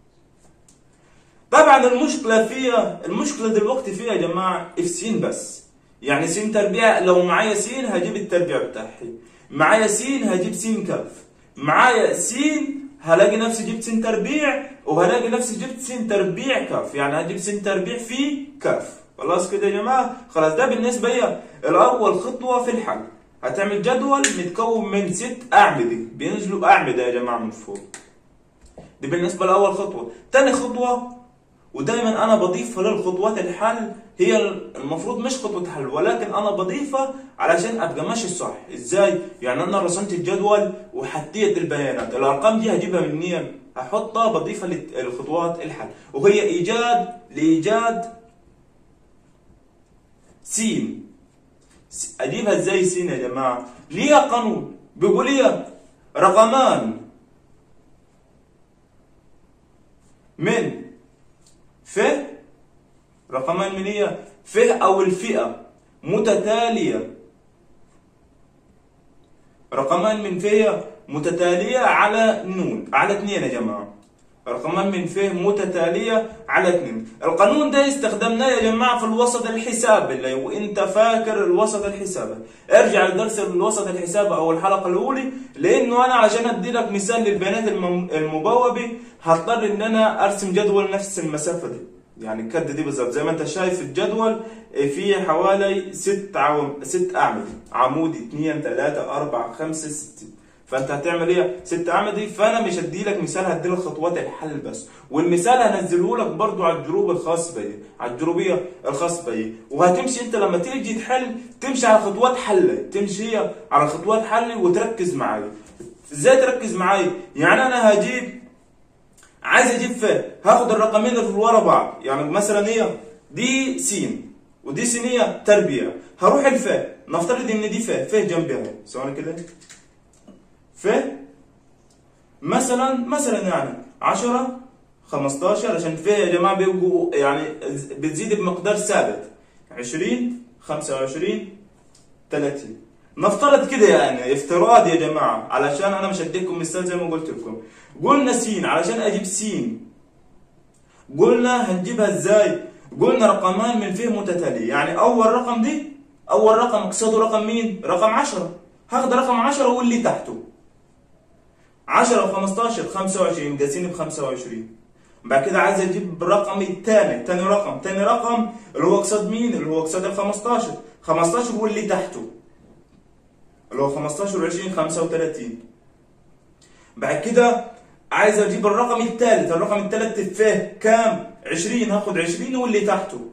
طبعا المشكلة فيها المشكلة دلوقتي فيها يا جماعة في س بس يعني س تربيع لو معايا س هجيب التربيع بتاعي معايا س هجيب س كاف معايا س هلاقي نفسي جبت س تربيع وهلاقي نفسي جبت س تربيع كاف يعني هجيب س تربيع في كاف خلاص كده يا جماعة خلاص ده بالنسبة لي الأول خطوة في الحل هتعمل جدول متكون من ست أعمدة بينزلوا أعمدة يا جماعة من فوق دي بالنسبة لأول خطوة تاني خطوة ودايما انا بضيفها للخطوات الحل هي المفروض مش خطوه حل ولكن انا بضيفها علشان ابقى ماشي صح ازاي يعني انا رسمت الجدول وحطيت البيانات الارقام دي هجيبها منين هحطها بضيفها للخطوات الحل وهي ايجاد لايجاد س اجيبها ازاي س يا جماعه ليها قانون بيقول لي رقمان من ف رقمان من هي ف او الفئه متتاليه رقمان من فئه متتاليه على نون على اثنين يا جماعه رقمان من ف متتاليه على اثنين القانون ده استخدمناه يا جماعه في الوسط الحسابي اللي وانت فاكر الوسط الحسابي ارجع لدرس الوسط الحسابي او الحلقه الاولى لانه انا عشان ادي لك مثال للبيانات المبوبه هضطر ان انا ارسم جدول نفس المسافه دي يعني الكد دي بالظبط زي ما انت شايف الجدول في حوالي ست عوام ست اعمده عمودي 2 3 4 5 6 فانت هتعمل ايه؟ ست اعمدي فانا مش هدي لك مثال هدي لك خطوات الحل بس والمثال هنزله لك برضو على الجروب الخاص بي على الجروبيه الخاص بي وهتمشي انت لما تيجي تحل تمشي على خطوات حل تمشي على خطوات حل وتركز معايا ازاي تركز معايا؟ يعني انا هجيب عايز اجيب ف هاخد الرقمين اللي ورا بعض يعني مثلا ايه دي س ودي سينيه تربيع هروح الفاء نفترض ان دي فاء فاء جنبي اهي ثواني كده ف مثلا مثلا يعني 10 15 عشان في يا جماعه بيبقوا يعني بتزيد بمقدار ثابت 20 25 30 نفترض كده يعني افتراض يا جماعه علشان انا مش هديكم مثال زي ما قلت لكم قلنا س علشان اجيب س قلنا هنجيبها ازاي قلنا رقمان من فيه متتاليه يعني اول رقم دي اول رقم قصاده رقم مين رقم 10 هاخد رقم 10 واللي تحته 10 و15 25 قاسين ب 25 بعد كده عايز اجيب الرقم الثاني ثاني رقم ثاني رقم اللي هو قصاد مين اللي هو قصاد ال 15 15 واللي تحته اللي هو 15 و20 35 بعد كده عايز اجيب الرقم الثالث الرقم الثالث فيه كام 20 هاخد 20 واللي تحته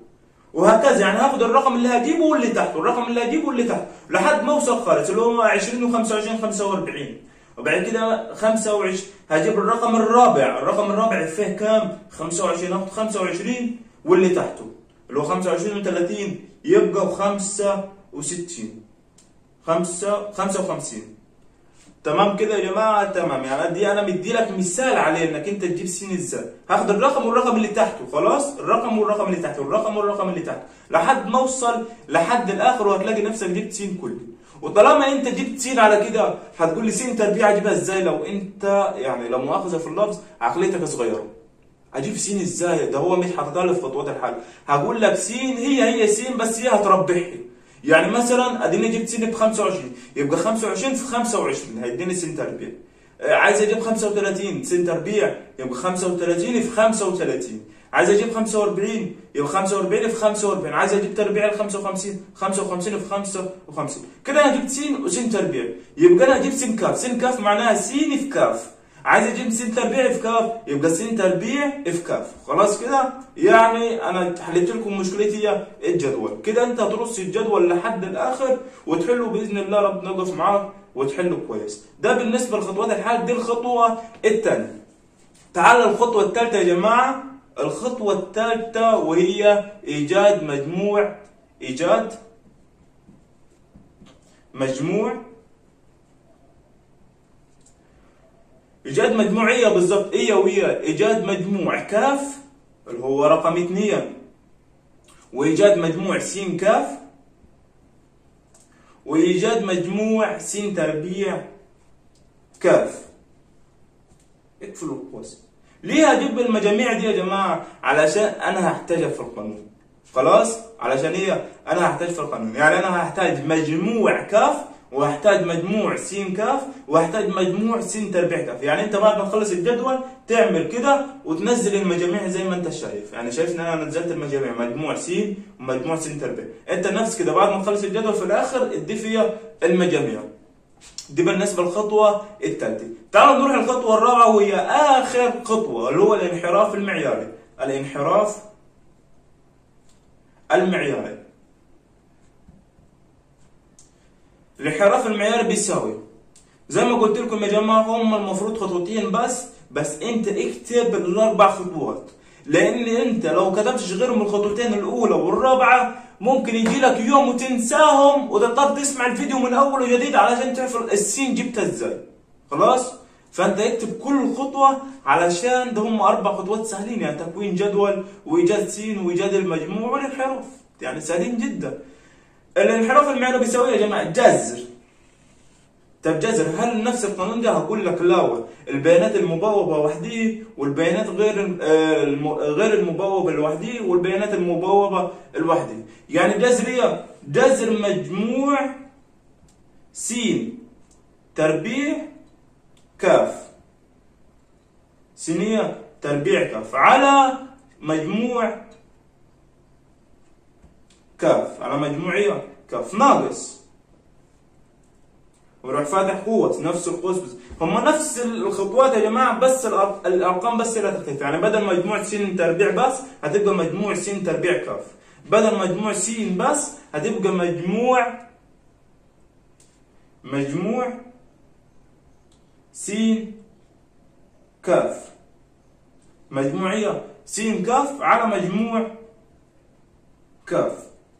وهكذا يعني هاخد الرقم اللي هجيبه واللي تحته الرقم اللي هجيبه واللي تحته لحد ما اوصل خالص اللي هو 20 و25 45 وبعد كده 25 هجيب الرقم الرابع الرقم الرابع فيه كام 25 هاخد 25 واللي تحته اللي هو 25 و30 يبقى ب 65 5 55 تمام كده يا جماعه تمام يعني دي انا مدي لك مثال عليه انك انت تجيب سين ازاي هاخد الرقم والرقم اللي تحته خلاص الرقم والرقم اللي تحته الرقم والرقم اللي تحته لحد ما اوصل لحد الاخر وهتلاقي نفسك جبت سين كله وطالما انت جبت سين على كده هتقول لي سين تربيع اجيبها ازاي لو انت يعني لو مؤاخذه في اللفظ عقليتك صغيره اجيب سين ازاي ده هو مش حاططها لي في خطوات الحل هقول لك سين هي هي سين بس هي هتربحني يعني مثلا اديني جبت سين ب 25 يبقى 25 في 25 هيديني سين تربيع آه، عايز اجيب 35 سين تربيع يبقى 35 في 35 عايز اجيب 45 يبقى 45 في 45 عايز اجيب تربيع ال 55 55 في 55 كده انا جبت سين وسين تربيع يبقى انا اجيب سين كاف سين كاف معناها سين في كاف عايز اجيب سين تربيع في كاف يبقى سين تربيع في كاف خلاص كده يعني انا حليت لكم مشكلتي هي الجدول كده انت هترص الجدول لحد الاخر وتحله باذن الله ربنا يقف معاك وتحله كويس ده بالنسبه لخطوات الحل دي الخطوه الثانيه تعال الخطوه الثالثه يا جماعه الخطوه الثالثه وهي ايجاد مجموع ايجاد مجموع ايجاد مجموعيه بالظبط ايه وهي ايجاد مجموع كاف اللي هو رقم اثنين وايجاد مجموع س كاف وايجاد مجموع س تربيع كاف اقفلوا القوس ليه هجيب المجاميع دي يا جماعه علشان انا هحتاجها في القانون خلاص علشان هي انا هحتاج في القانون يعني انا هحتاج مجموع كاف وهحتاج مجموع س كاف وهحتاج مجموع س تربيع كاف يعني انت بعد ما تخلص الجدول تعمل كده وتنزل المجاميع زي ما انت شايف يعني شايف ان انا نزلت المجاميع مجموع س ومجموع س تربيع انت نفس كده بعد ما تخلص الجدول في الاخر ادي فيها المجاميع دي بالنسبة للخطوة الثالثة تعالوا نروح الخطوة الرابعة وهي آخر خطوة اللي هو الانحراف المعياري الانحراف المعياري الانحراف المعياري بيساوي زي ما قلت لكم يا جماعه هم المفروض خطوتين بس بس انت اكتب الاربع خطوات لان انت لو كتبتش غيرهم الخطوتين الاولى والرابعه ممكن يجي لك يوم وتنساهم وتضطر تسمع الفيديو من اول وجديد علشان تعرف السين جبتها ازاي خلاص فانت اكتب كل خطوه علشان ده هم اربع خطوات سهلين يعني تكوين جدول وايجاد سين وايجاد المجموع والانحراف يعني سهلين جدا الانحراف المعياري بيساوي إيه يا جماعه جذر طب جذر هل نفس القانون ده هقول لك لا البيانات المبوبه وحديه والبيانات غير آه، الم- غير المبوبه لوحديه والبيانات المبوبه لوحديه يعني جذر ايه جذر مجموع س تربيع كاف سينية تربيع كاف على مجموع كاف على مجموعية كاف ناقص ويروح فاتح قوس نفس القوس بس هم نفس الخطوات يا جماعه بس الأر- الارقام بس اللي هتختلف يعني بدل مجموع س تربيع بس هتبقى مجموع س تربيع كاف بدل مجموع س بس هتبقى مجموع مجموع س كاف مجموعية س كاف على مجموع كاف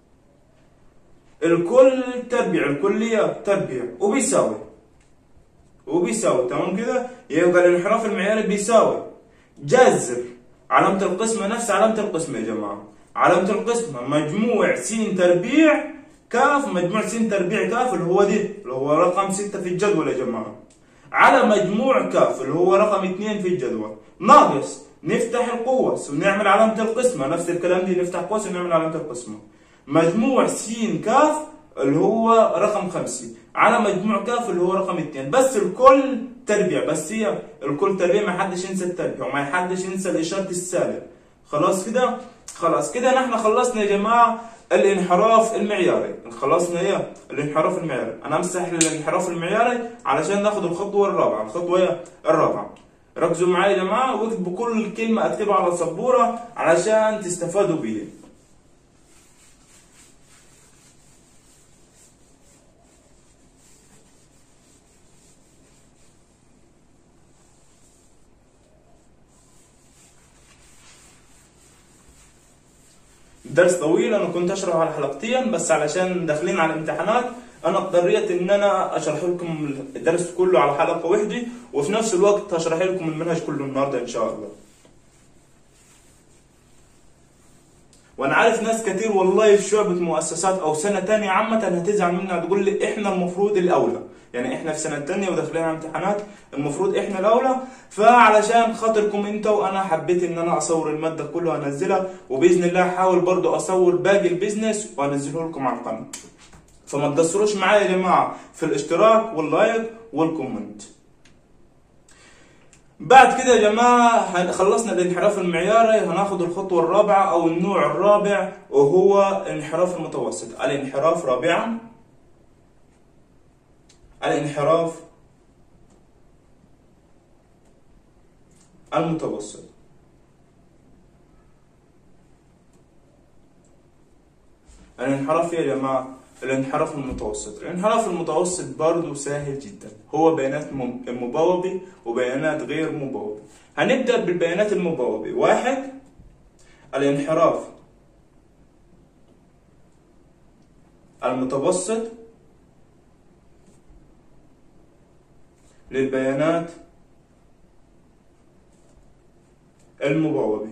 الكل تربيع الكلية تربيع وبيساوي وبيساوي تمام كده يبقى الانحراف المعياري بيساوي جذر علامة القسمة نفس علامة القسمة يا جماعة علامة القسمة مجموع س تربيع كاف مجموع س تربيع كاف اللي هو دي اللي هو رقم ستة في الجدول يا جماعة على مجموع كاف اللي هو رقم اثنين في الجدول ناقص نفتح القوس ونعمل علامة القسمة نفس الكلام دي نفتح قوس ونعمل علامة القسمة مجموع س كاف اللي هو رقم خمسة على مجموع كاف اللي هو رقم اثنين بس الكل تربيع بس هي الكل تربيع ما حدش ينسى التربيع وما حدش ينسى الإشارة السالب خلاص كده خلاص كده نحن خلصنا يا جماعة الانحراف المعياري خلصنا ايه الانحراف المعياري انا امسح الانحراف المعياري علشان ناخد الخطوه الرابعه الخطوه ايه الرابعه ركزوا معايا يا جماعه واكتبوا كل كلمه اكتبها على السبوره علشان تستفادوا بيها درس طويل انا كنت اشرحه على حلقتين بس علشان داخلين على الامتحانات انا اضطريت ان انا اشرح لكم الدرس كله على حلقه واحده وفي نفس الوقت هشرح لكم المنهج كله النهارده ان شاء الله وانا عارف ناس كتير والله في شعبة مؤسسات او سنة تانية عامة هتزعل مني هتقول لي احنا المفروض الاولى يعني احنا في سنة تانية وداخلين على امتحانات المفروض احنا الاولى فعلشان خاطركم انتوا انا حبيت ان انا اصور المادة كلها وانزلها وباذن الله احاول برضو اصور باقي البيزنس وانزله لكم على القناة فما تقصروش معايا يا جماعة في الاشتراك واللايك والكومنت بعد كده يا جماعة خلصنا الانحراف المعياري هناخد الخطوة الرابعة أو النوع الرابع وهو الانحراف المتوسط الانحراف رابعا الانحراف المتوسط الانحراف يا جماعة الانحراف المتوسط الانحراف المتوسط برضه سهل جدا هو بيانات مبوبة وبيانات غير مبوبة هنبدأ بالبيانات المبوبة واحد الانحراف المتوسط للبيانات المبوبة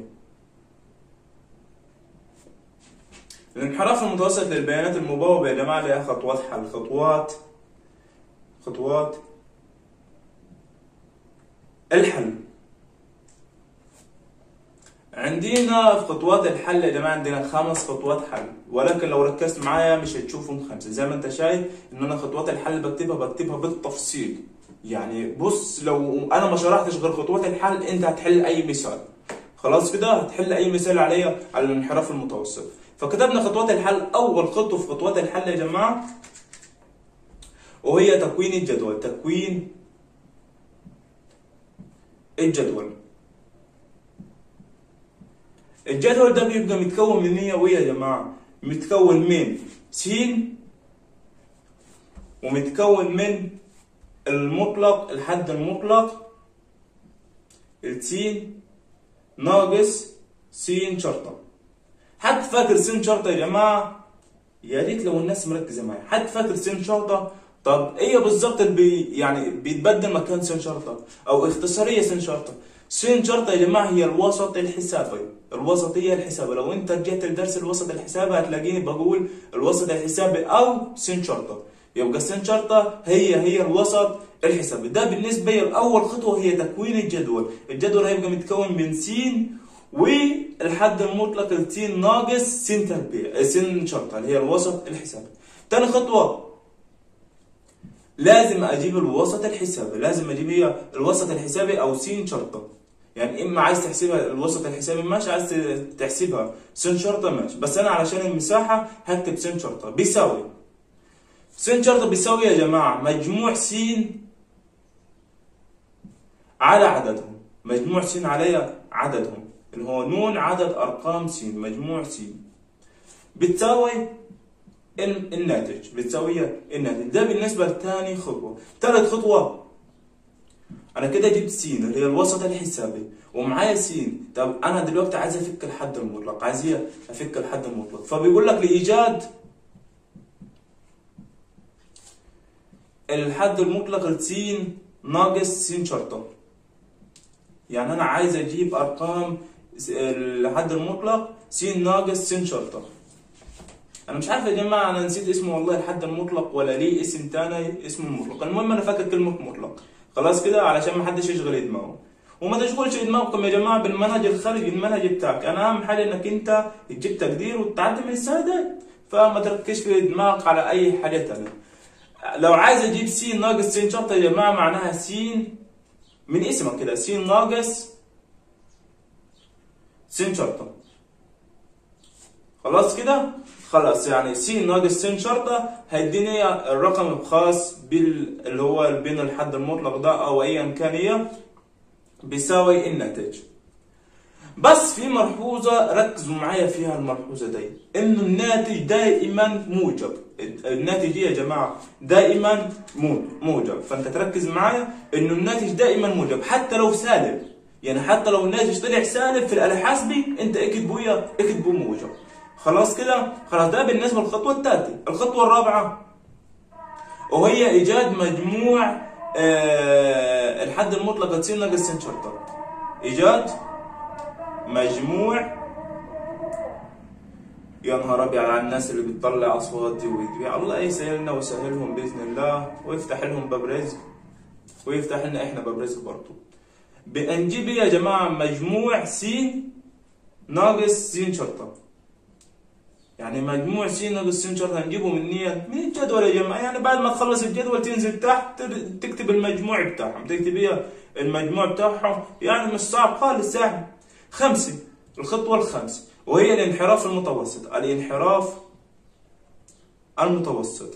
الانحراف المتوسط للبيانات المبوبة يا جماعة لها خطوات حل خطوات خطوات الحل عندنا في خطوات الحل يا جماعة عندنا خمس خطوات حل ولكن لو ركزت معايا مش هتشوفهم خمسة زي ما انت شايف ان انا خطوات الحل بكتبها بكتبها بالتفصيل يعني بص لو انا ما شرحتش غير خطوات الحل انت هتحل اي مثال خلاص كده هتحل اي مثال عليا على الانحراف المتوسط فكتبنا خطوات الحل اول خطوه في خطوات الحل يا جماعه وهي تكوين الجدول تكوين الجدول الجدول ده بيبقى متكون من ايه ويا يا جماعه متكون من س ومتكون من المطلق الحد المطلق السين ناقص س شرطه حد فاكر سن شرطة يا جماعة يا ريت لو الناس مركزة معايا حد فاكر سن شرطة طب ايه بالظبط اللي بي يعني بيتبدل مكان سن شرطة او اختصارية سن شرطة سن شرطة يا جماعة هي الوسط الحسابي الوسطية الحسابي لو انت رجعت لدرس الوسط الحسابي هتلاقيني بقول الوسط الحسابي او سن شرطة يبقى سن شرطة هي هي الوسط الحسابي ده بالنسبة لأول خطوة هي تكوين الجدول الجدول هيبقى متكون من س والحد المطلق التين ناقص س تربيع س شرطة اللي هي الوسط الحسابي تاني خطوة لازم اجيب الوسط الحسابي لازم اجيب هي الوسط الحسابي او س شرطة يعني اما عايز تحسبها الوسط الحسابي ماشي عايز تحسبها س شرطة ماشي بس انا علشان المساحة هكتب س شرطة بيساوي س شرطة بيساوي يا جماعة مجموع س على عددهم مجموع س على عددهم اللي هو نون عدد أرقام س مجموع س بتساوي الناتج بتساوي الناتج ده بالنسبة لثاني خطوة ثالث خطوة أنا كده جبت س اللي هي الوسط الحسابي ومعايا س طب أنا دلوقتي عايز أفك الحد المطلق عايز أفك الحد المطلق فبيقول لك لإيجاد الحد المطلق لس ناقص س شرطة يعني أنا عايز أجيب أرقام الحد المطلق س ناقص س شرطة انا مش عارف يا جماعه انا نسيت اسمه والله الحد المطلق ولا ليه اسم تاني اسمه المطلق المهم انا فاكر كلمه مطلق خلاص كده علشان ما حدش يشغل دماغه وما تشغلش دماغكم يا جماعه بالمنهج الخارجي المنهج بتاعك انا اهم حاجه انك انت تجيب تقدير وتعدي من السنه دي فما تركزش في دماغك على اي حاجه تانية لو عايز اجيب س ناقص س شرطه يا جماعه معناها س من اسمك كده س ناقص س شرطة خلاص كده خلاص يعني س ناقص س شرطة هيديني الرقم الخاص بال اللي هو بين الحد المطلق ده او ايا كان هي بيساوي الناتج بس في ملحوظة ركزوا معايا فيها الملحوظة دي انه الناتج دائما موجب الناتج يا جماعة دائما موجب فانت تركز معايا انه الناتج دائما موجب حتى لو سالب يعني حتى لو الناتج طلع سالب في الآلة الحاسبي انت اكتبه ويا اكتبه موجب خلاص كده خلاص ده بالنسبه للخطوه الثالثه الخطوه الرابعه وهي ايجاد مجموع آه الحد المطلق تصير ناقص س شرطه ايجاد مجموع يا نهار ابيض على الناس اللي بتطلع اصوات دي ودي الله يسهلنا ويسهلهم باذن الله ويفتح لهم باب رزق ويفتح لنا احنا باب رزق برضه بنجيب يا جماعه مجموع س ناقص س شرطه يعني مجموع س ناقص س شرطه نجيبه من نية من الجدول يا جماعه يعني بعد ما تخلص الجدول تنزل تحت تكتب المجموع بتاعهم تكتب ايه المجموع بتاعهم يعني مش صعب خالص سهل خمسه الخطوه الخامسه وهي الانحراف المتوسط الانحراف المتوسط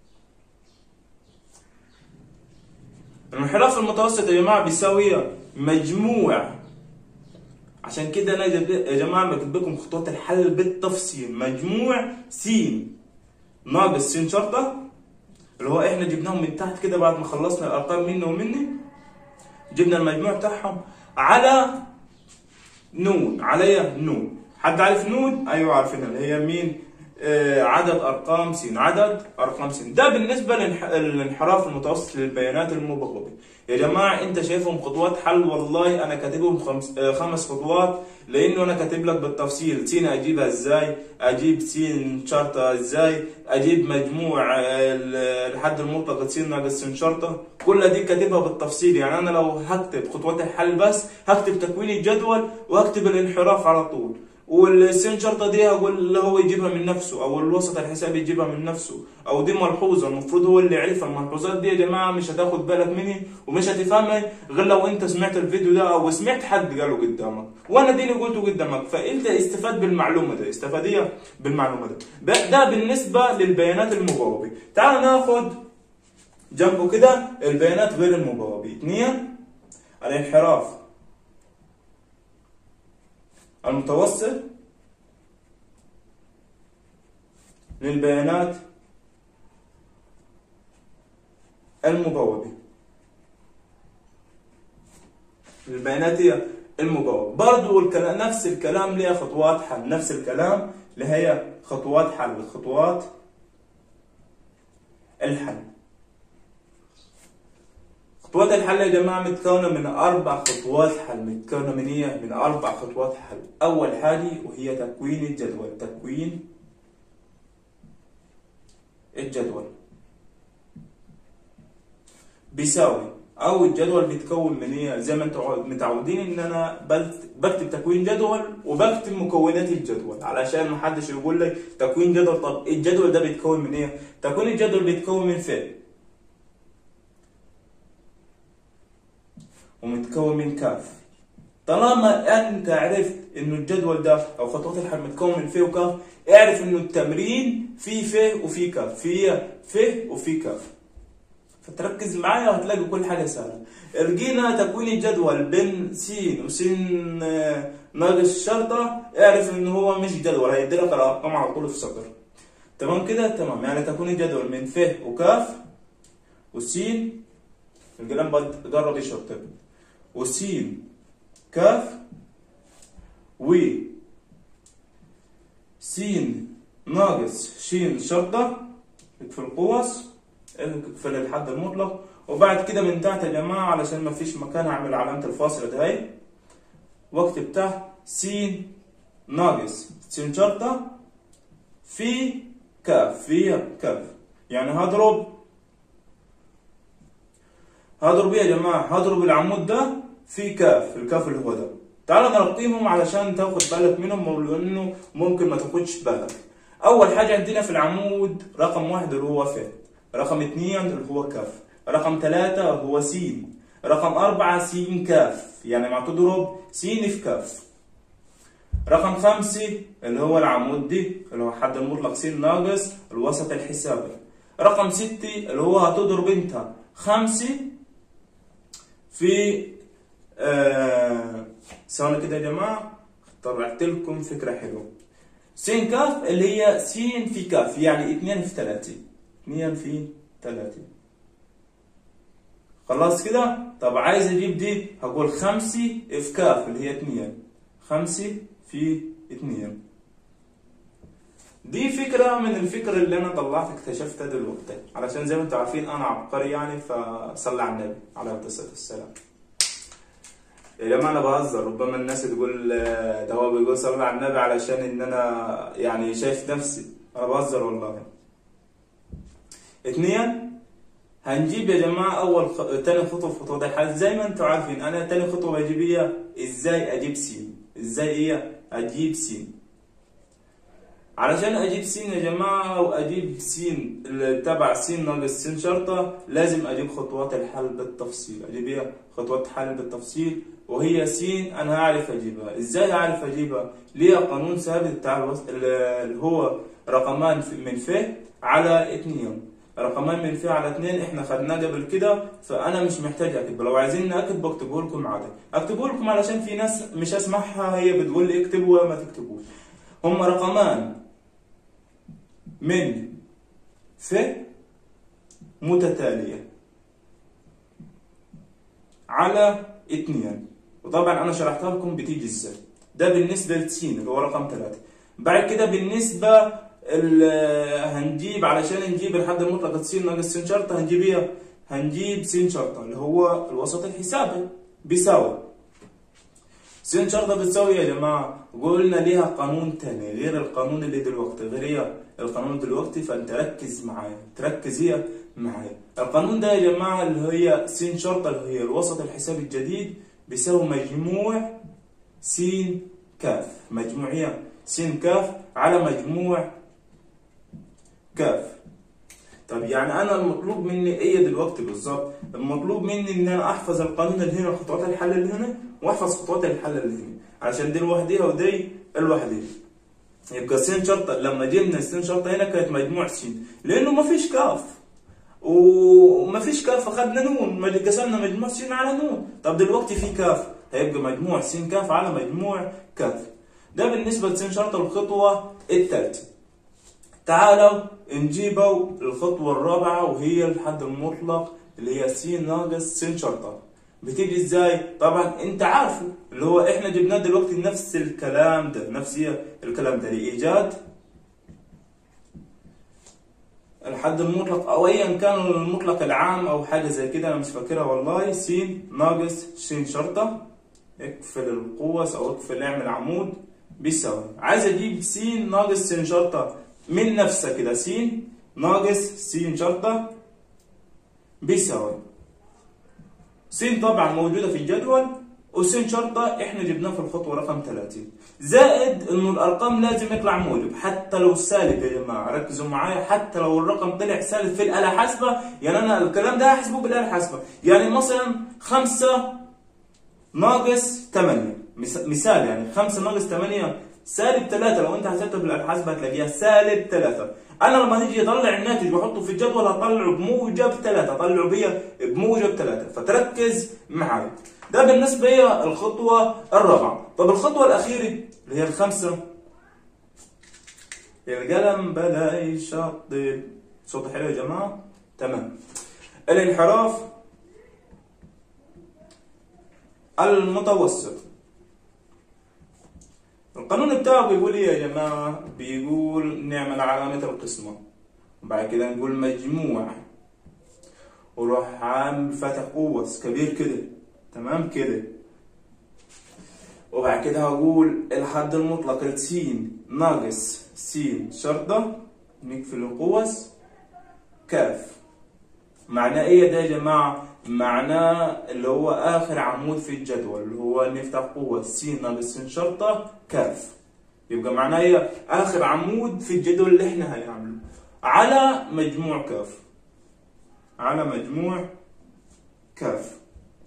الانحراف المتوسط يا جماعه بيساوي مجموع عشان كده انا يا جماعه بكتب لكم خطوات الحل بالتفصيل مجموع س ناقص س شرطه اللي هو احنا جبناهم من تحت كده بعد ما خلصنا الارقام منه ومني جبنا المجموع بتاعهم على نون عليا نون حد عارف نون ايوه عارفينها اللي هي مين آه عدد ارقام س عدد ارقام س ده بالنسبه للانحراف المتوسط للبيانات المبوبه يا جماعه انت شايفهم خطوات حل والله انا كاتبهم خمس, آه خمس خطوات لانه انا كاتب لك بالتفصيل س اجيبها ازاي اجيب س شرطه ازاي اجيب مجموع الحد المطلق س ناقص س شرطه كل دي كاتبها بالتفصيل يعني انا لو هكتب خطوات الحل بس هكتب تكوين الجدول وهكتب الانحراف على طول والسن شرطه دي اقول اللي هو يجيبها من نفسه او الوسط الحسابي يجيبها من نفسه او دي ملحوظه المفروض هو اللي يعرفها الملحوظات دي يا جماعه مش هتاخد بالك مني ومش هتفهمها غير لو انت سمعت الفيديو ده او سمعت حد قاله قدامك وانا ديني قلته قدامك فانت استفاد بالمعلومه ده استفاديه بالمعلومه ده ده بالنسبه للبيانات المجاوبه تعال ناخد جنبه كده البيانات غير المجاوبه اثنين الانحراف المتوسط للبيانات المجاوبة البيانات هي المجاوبة برضو الكلام نفس الكلام ليها خطوات حل نفس الكلام اللي هي خطوات حل خطوات الحل خطوات الحل يا جماعة متكونة من أربع خطوات حل متكونة من إيه؟ من أربع خطوات حل أول حاجة وهي تكوين الجدول تكوين الجدول بيساوي أو الجدول بيتكون من إيه؟ زي ما أنتم متعودين إن أنا بكتب تكوين جدول وبكتب مكونات الجدول علشان محدش يقول لك تكوين جدول طب الجدول ده بيتكون من إيه؟ تكوين الجدول بيتكون من فعل ومتكون من كاف طالما انت عرفت انه الجدول ده او خطوات الحل متكون من ف وكاف اعرف انه التمرين فيه ف وفيه كاف فيه ف وفيه كاف فتركز معايا وهتلاقي كل حاجه سهله لقينا تكوين الجدول بين س وس ناقص شرطه اعرف انه هو مش جدول هيديلك الارقام على طول في سطر تمام كده تمام يعني تكوين الجدول من ف وكاف وسين القلم بجرب يشطب وسين كاف و سين ناقص شين شرطة في القوس في الحد المطلق وبعد كده من تحت يا جماعة علشان ما فيش مكان اعمل علامة الفاصلة ده هي واكتب تحت سين ناقص سين شرطة في كاف في كاف يعني هضرب هضرب ايه يا جماعه هضرب العمود ده في كاف الكاف اللي هو ده تعال نرقيهم علشان تاخد بالك منهم لانه ممكن ما تاخدش بالك اول حاجه عندنا في العمود رقم واحد اللي هو ف رقم اثنين اللي هو كاف رقم ثلاثة هو س رقم أربعة س كاف يعني ما تضرب س في كاف رقم خمسة اللي هو العمود دي اللي هو حد المطلق س ناقص الوسط الحسابي رقم ستة اللي هو هتضرب انت خمسة في آه ثواني كده يا جماعة طلعت لكم فكرة حلوة س كاف اللي هي س في كاف يعني اتنين في تلاتة اتنين في تلاتة خلاص كده طب عايز اجيب دي هقول خمسة في كاف اللي هي اتنين خمسة في اتنين دي فكرة من الفكرة اللي أنا طلعت اكتشفتها دلوقتي علشان زي ما انتم عارفين أنا عبقري يعني فصلى على النبي عليه الصلاة والسلام يا جماعة أنا بهزر ربما الناس تقول آه، ده هو بيقول صلى على النبي علشان إن أنا يعني شايف نفسي أنا بهزر والله اتنين هنجيب يا جماعة أول خ... تاني خطوة في خطوة الحل زي ما انتم عارفين أنا تاني خطوة بجيبيها إزاي أجيب سين إزاي إيه أجيب سين علشان أجيب سين يا جماعة أو أجيب سين اللي تبع سين ناقص سين شرطة لازم أجيب خطوات الحل بالتفصيل أجيب إيه خطوات حل بالتفصيل وهي سين أنا هعرف أجيبها إزاي هعرف أجيبها ليها قانون ثابت بتاع الوص... اللي هو رقمان في- من ف على اتنين رقمان من ف على اتنين احنا خدناه قبل كده فانا مش محتاج اكتبه لو عايزين اكتب بكتبه لكم عادي اكتبه لكم علشان في ناس مش اسمعها هي بتقول لي اكتبوا وما تكتبوش هم رقمان من ف متتالية على اتنين وطبعا انا شرحتها لكم بتيجي ازاي ده بالنسبة لسين اللي هو رقم ثلاثة بعد كده بالنسبة ال- هنجيب علشان نجيب الحد المطلق س ناقص س شرطة هنجيب ايه؟ هنجيب س شرطة اللي هو الوسط الحسابي بيساوي س شرطة بتساوي يا جماعة قلنا ليها قانون تاني غير القانون اللي دلوقتي غير ايه القانون دلوقتي فانت ركز معايا تركز هي معايا القانون ده يا جماعة اللي هي س شرطة اللي هي الوسط الحسابي الجديد بيساوي مجموع س كاف مجموعية س كاف على مجموع كاف طب يعني انا المطلوب مني ايه دلوقتي بالظبط المطلوب مني ان انا احفظ القانون اللي هنا خطوات الحل اللي هنا واحفظ خطوات الحل اللي هنا عشان دي لوحديها ودي لوحديها يبقى س شرطه لما جبنا س شرطه هنا كانت مجموع س لانه ما فيش كاف وما فيش كاف اخذنا نون ما قسمنا مجموع س على نون طب دلوقتي في كاف هيبقى مجموع س كاف على مجموع كاف ده بالنسبه لس شرطه الخطوه الثالثه تعالوا نجيبوا الخطوة الرابعة وهي الحد المطلق اللي هي س ناقص س شرطة بتيجي ازاي؟ طبعا انت عارفه اللي هو احنا جبناه دلوقتي نفس الكلام ده نفس إيه الكلام ده لإيجاد الحد المطلق او ايا كان المطلق العام او حاجة زي كده انا مش فاكرها والله س ناقص س شرطة اقفل القوس او اقفل اعمل عمود بيساوي عايز اجيب س ناقص س شرطة من نفسها كده س ناقص س شرطة بيساوي س طبعا موجودة في الجدول وس شرطة احنا جبناه في الخطوة رقم 30 زائد انه الارقام لازم يطلع موجب حتى لو سالب يا جماعة ركزوا معايا حتى لو الرقم طلع سالب في الآلة حاسبة يعني انا الكلام ده هحسبه بالآلة حاسبة يعني مثلا 5 ناقص 8 مثال يعني 5 ناقص 8 سالب 3 لو انت حسبتها بالحاسبه هتلاقيها سالب 3 انا لما نيجي اطلع الناتج واحطه في الجدول هطلعه بموجب 3 اطلعه بيا بموجب 3 فتركز معايا ده بالنسبه هي الخطوه الرابعه طب الخطوه الاخيره اللي هي الخامسه القلم بدا يشطب صوت حلو يا جماعه تمام الانحراف المتوسط القانون بتاعه بيقول ايه يا جماعة؟ بيقول نعمل علامة القسمة وبعد كده نقول مجموع وروح عامل فاتح قوس كبير كده تمام كده وبعد كده هقول الحد المطلق لسين ناقص سين شرطة نقفل القوس كاف معناه ايه ده يا جماعة؟ معناه اللي هو اخر عمود في الجدول اللي هو نفتح قوة س ناقص س شرطة كاف يبقى معناه ايه اخر عمود في الجدول اللي احنا هنعمله على مجموع كاف على مجموع كاف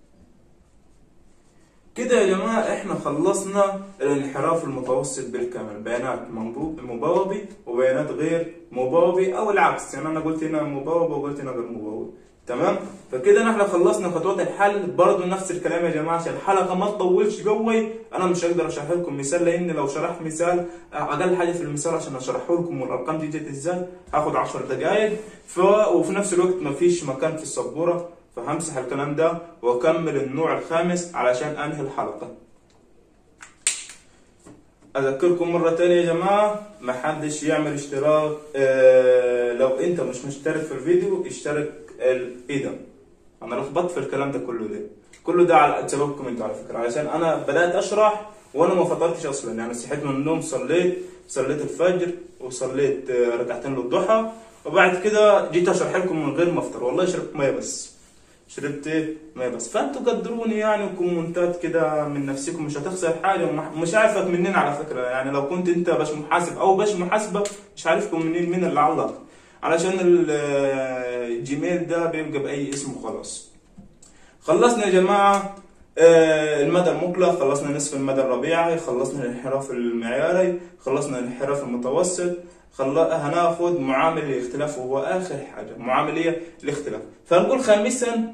كده يا جماعة احنا خلصنا الانحراف المتوسط بالكامل بيانات مبوبي وبيانات غير مبوبي او العكس يعني انا قلت هنا مبوب وقلت هنا غير مبوب تمام فكده احنا خلصنا خطوات الحل برضه نفس الكلام يا جماعه عشان الحلقه ما تطولش قوي انا مش هقدر اشرح لكم مثال لان لو شرحت مثال اقل حاجه في المثال عشان اشرحه لكم والارقام دي جت ازاي هاخد 10 دقائق ف... وفي نفس الوقت ما فيش مكان في السبوره فهمسح الكلام ده واكمل النوع الخامس علشان انهي الحلقه اذكركم مرة تانية يا جماعة محدش يعمل اشتراك اه لو انت مش مشترك في الفيديو اشترك ال- ايه ده انا لخبطت في الكلام ده كله ليه كله ده على سببكم انتوا على فكرة علشان انا بدأت اشرح وانا ما فطرتش اصلا يعني صحيت من النوم صليت صليت الفجر وصليت اه، ركعتين للضحى وبعد كده جيت اشرح لكم من غير ما افطر والله شربت ميه بس شربت ايه؟ ميه بس فانتوا قدروني يعني وكومنتات كده من نفسكم مش هتخسر حاجه ومح- مش عارفك منين على فكره يعني لو كنت انت باش محاسب او باش محاسبه مش عارفكم منين مين اللي علق علشان ال- الجيميل ده بيبقى باي اسم وخلاص خلصنا يا جماعه آه، المدى المقلة خلصنا نصف المدى الربيعي خلصنا الانحراف المعياري خلصنا الانحراف المتوسط خل... هناخد معامل الاختلاف وهو اخر حاجه معامل ايه الاختلاف فنقول خامسا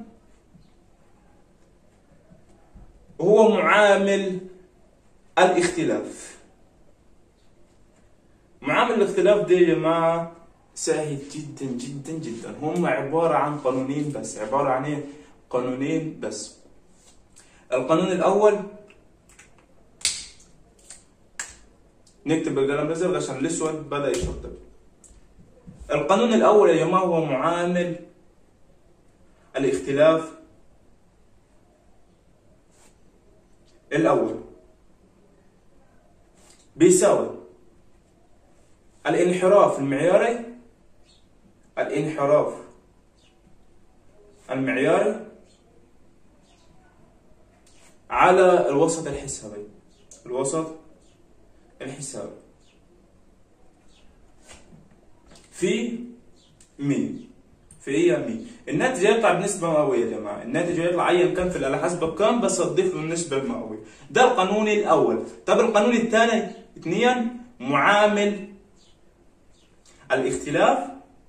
هو معامل الاختلاف معامل الاختلاف ده يا جماعه سهل جدا جدا جدا هم عباره عن قانونين بس عباره عن ايه قانونين بس القانون الاول نكتب بالقلم الازرق عشان الاسود بدا يشطب القانون الاول يا جماعه هو معامل الاختلاف الاول بيساوي الانحراف المعياري الانحراف المعياري على الوسط الحسابي الوسط الحسابي في مين في ايه مين الناتج هيطلع بنسبة مئوية يا جماعة الناتج هيطلع ايا كان في الآلة حاسبة بكام بس هتضيف له النسبة المئوية ده القانون الأول طب القانون الثاني اثنين معامل الاختلاف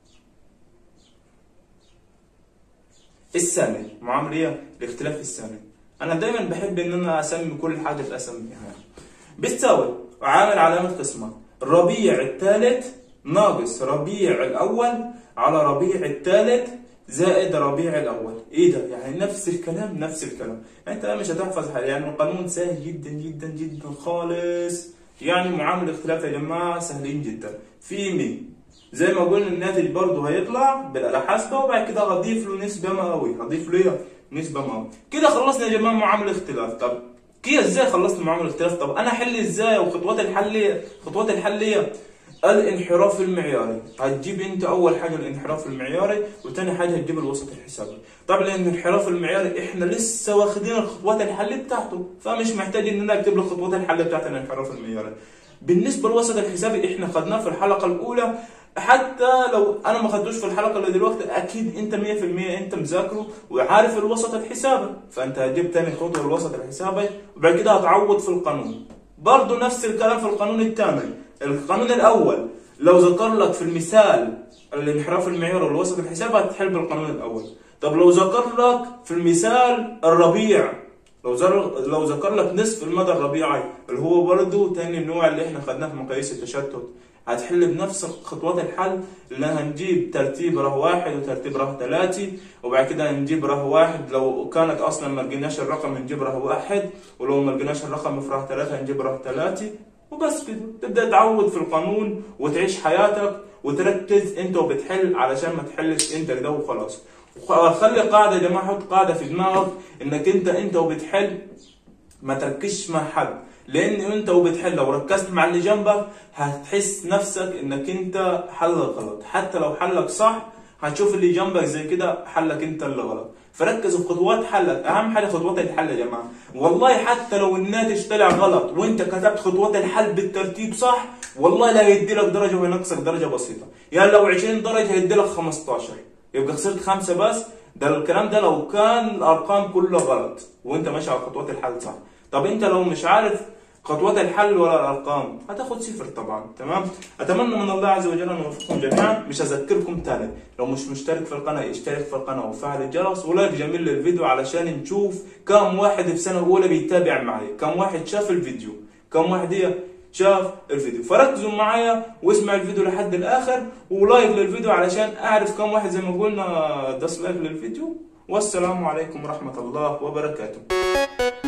الثاني معامل ايه الاختلاف الثاني انا دايما بحب ان انا اسمي كل حاجه باسميها بتساوي عامل علامه قسمه ربيع الثالث ناقص ربيع الاول على ربيع الثالث زائد ربيع الاول ايه ده يعني نفس الكلام نفس الكلام يعني انت مش هتحفظ حاجه يعني القانون سهل جدا جدا جدا خالص يعني معامل الاختلاف يا جماعه سهلين جدا في مين زي ما قلنا الناتج برضه هيطلع بالآلة حاسبة وبعد كده هضيف له نسبة مئوية هضيف له ايه؟ نسبة مئوية كده خلصنا يا جماعة معامل اختلاف طب كده ازاي خلصت معامل اختلاف طب انا احل ازاي وخطوات الحل خطوات الحل ايه؟ الانحراف المعياري هتجيب انت اول حاجه الانحراف المعياري وتاني حاجه هتجيب الوسط الحسابي طبعا الانحراف المعياري احنا لسه واخدين الخطوات الحل بتاعته فمش محتاج ان انا اكتب لك خطوات الحل بتاعت الانحراف المعياري بالنسبه للوسط الحسابي احنا خدناه في الحلقه الاولى حتى لو انا ما خدتوش في الحلقه اللي دلوقتي اكيد انت 100% انت مذاكره وعارف الوسط الحسابي فانت هتجيب تاني خطوه الوسط الحسابي وبعد كده هتعوض في القانون برضه نفس الكلام في القانون الثاني القانون الاول لو ذكر لك في المثال الانحراف المعياري والوسط الحسابي هتحل بالقانون الاول طب لو ذكر لك في المثال الربيع لو زر... لو ذكر لك نصف المدى الربيعي اللي هو برضه تاني النوع اللي احنا خدناه في مقاييس التشتت هتحل بنفس خطوات الحل اللي هنجيب ترتيب ره واحد وترتيب ره ثلاثة وبعد كده هنجيب ره واحد لو كانت اصلا ما لقيناش الرقم هنجيب ره واحد ولو ما لقيناش الرقم في ره ثلاثة هنجيب ره ثلاثة وبس كده تبدا تعود في القانون وتعيش حياتك وتركز انت وبتحل علشان ما تحلش انت كده وخلاص وخلي قاعده يا جماعه حط قاعده في دماغك انك انت انت وبتحل ما تركزش مع حد لان انت وبتحل لو ركزت مع اللي جنبك هتحس نفسك انك انت حلك غلط حتى لو حلك صح هتشوف اللي جنبك زي كده حلك انت اللي غلط فركز في خطوات حلك اهم حاجه خطوات الحل يا جماعه والله حتى لو الناتج طلع غلط وانت كتبت خطوات الحل بالترتيب صح والله لا يدي لك درجه وينقصك درجه بسيطه يعني لو 20 درجه هيدي لك 15 يبقى خسرت خمسه بس ده الكلام ده لو كان الارقام كلها غلط وانت ماشي على خطوات الحل صح طب انت لو مش عارف خطوات الحل ولا الارقام هتاخد صفر طبعا تمام اتمنى من الله عز وجل ان يوفقكم جميعا مش هذكركم تاني لو مش مشترك في القناه اشترك في القناه وفعل الجرس ولايك جميل للفيديو علشان نشوف كم واحد في سنه اولى بيتابع معي كم واحد شاف الفيديو كم واحد ايه شاف الفيديو فركزوا معايا واسمع الفيديو لحد الاخر ولايك للفيديو علشان اعرف كم واحد زي ما قلنا داس لايك للفيديو والسلام عليكم ورحمه الله وبركاته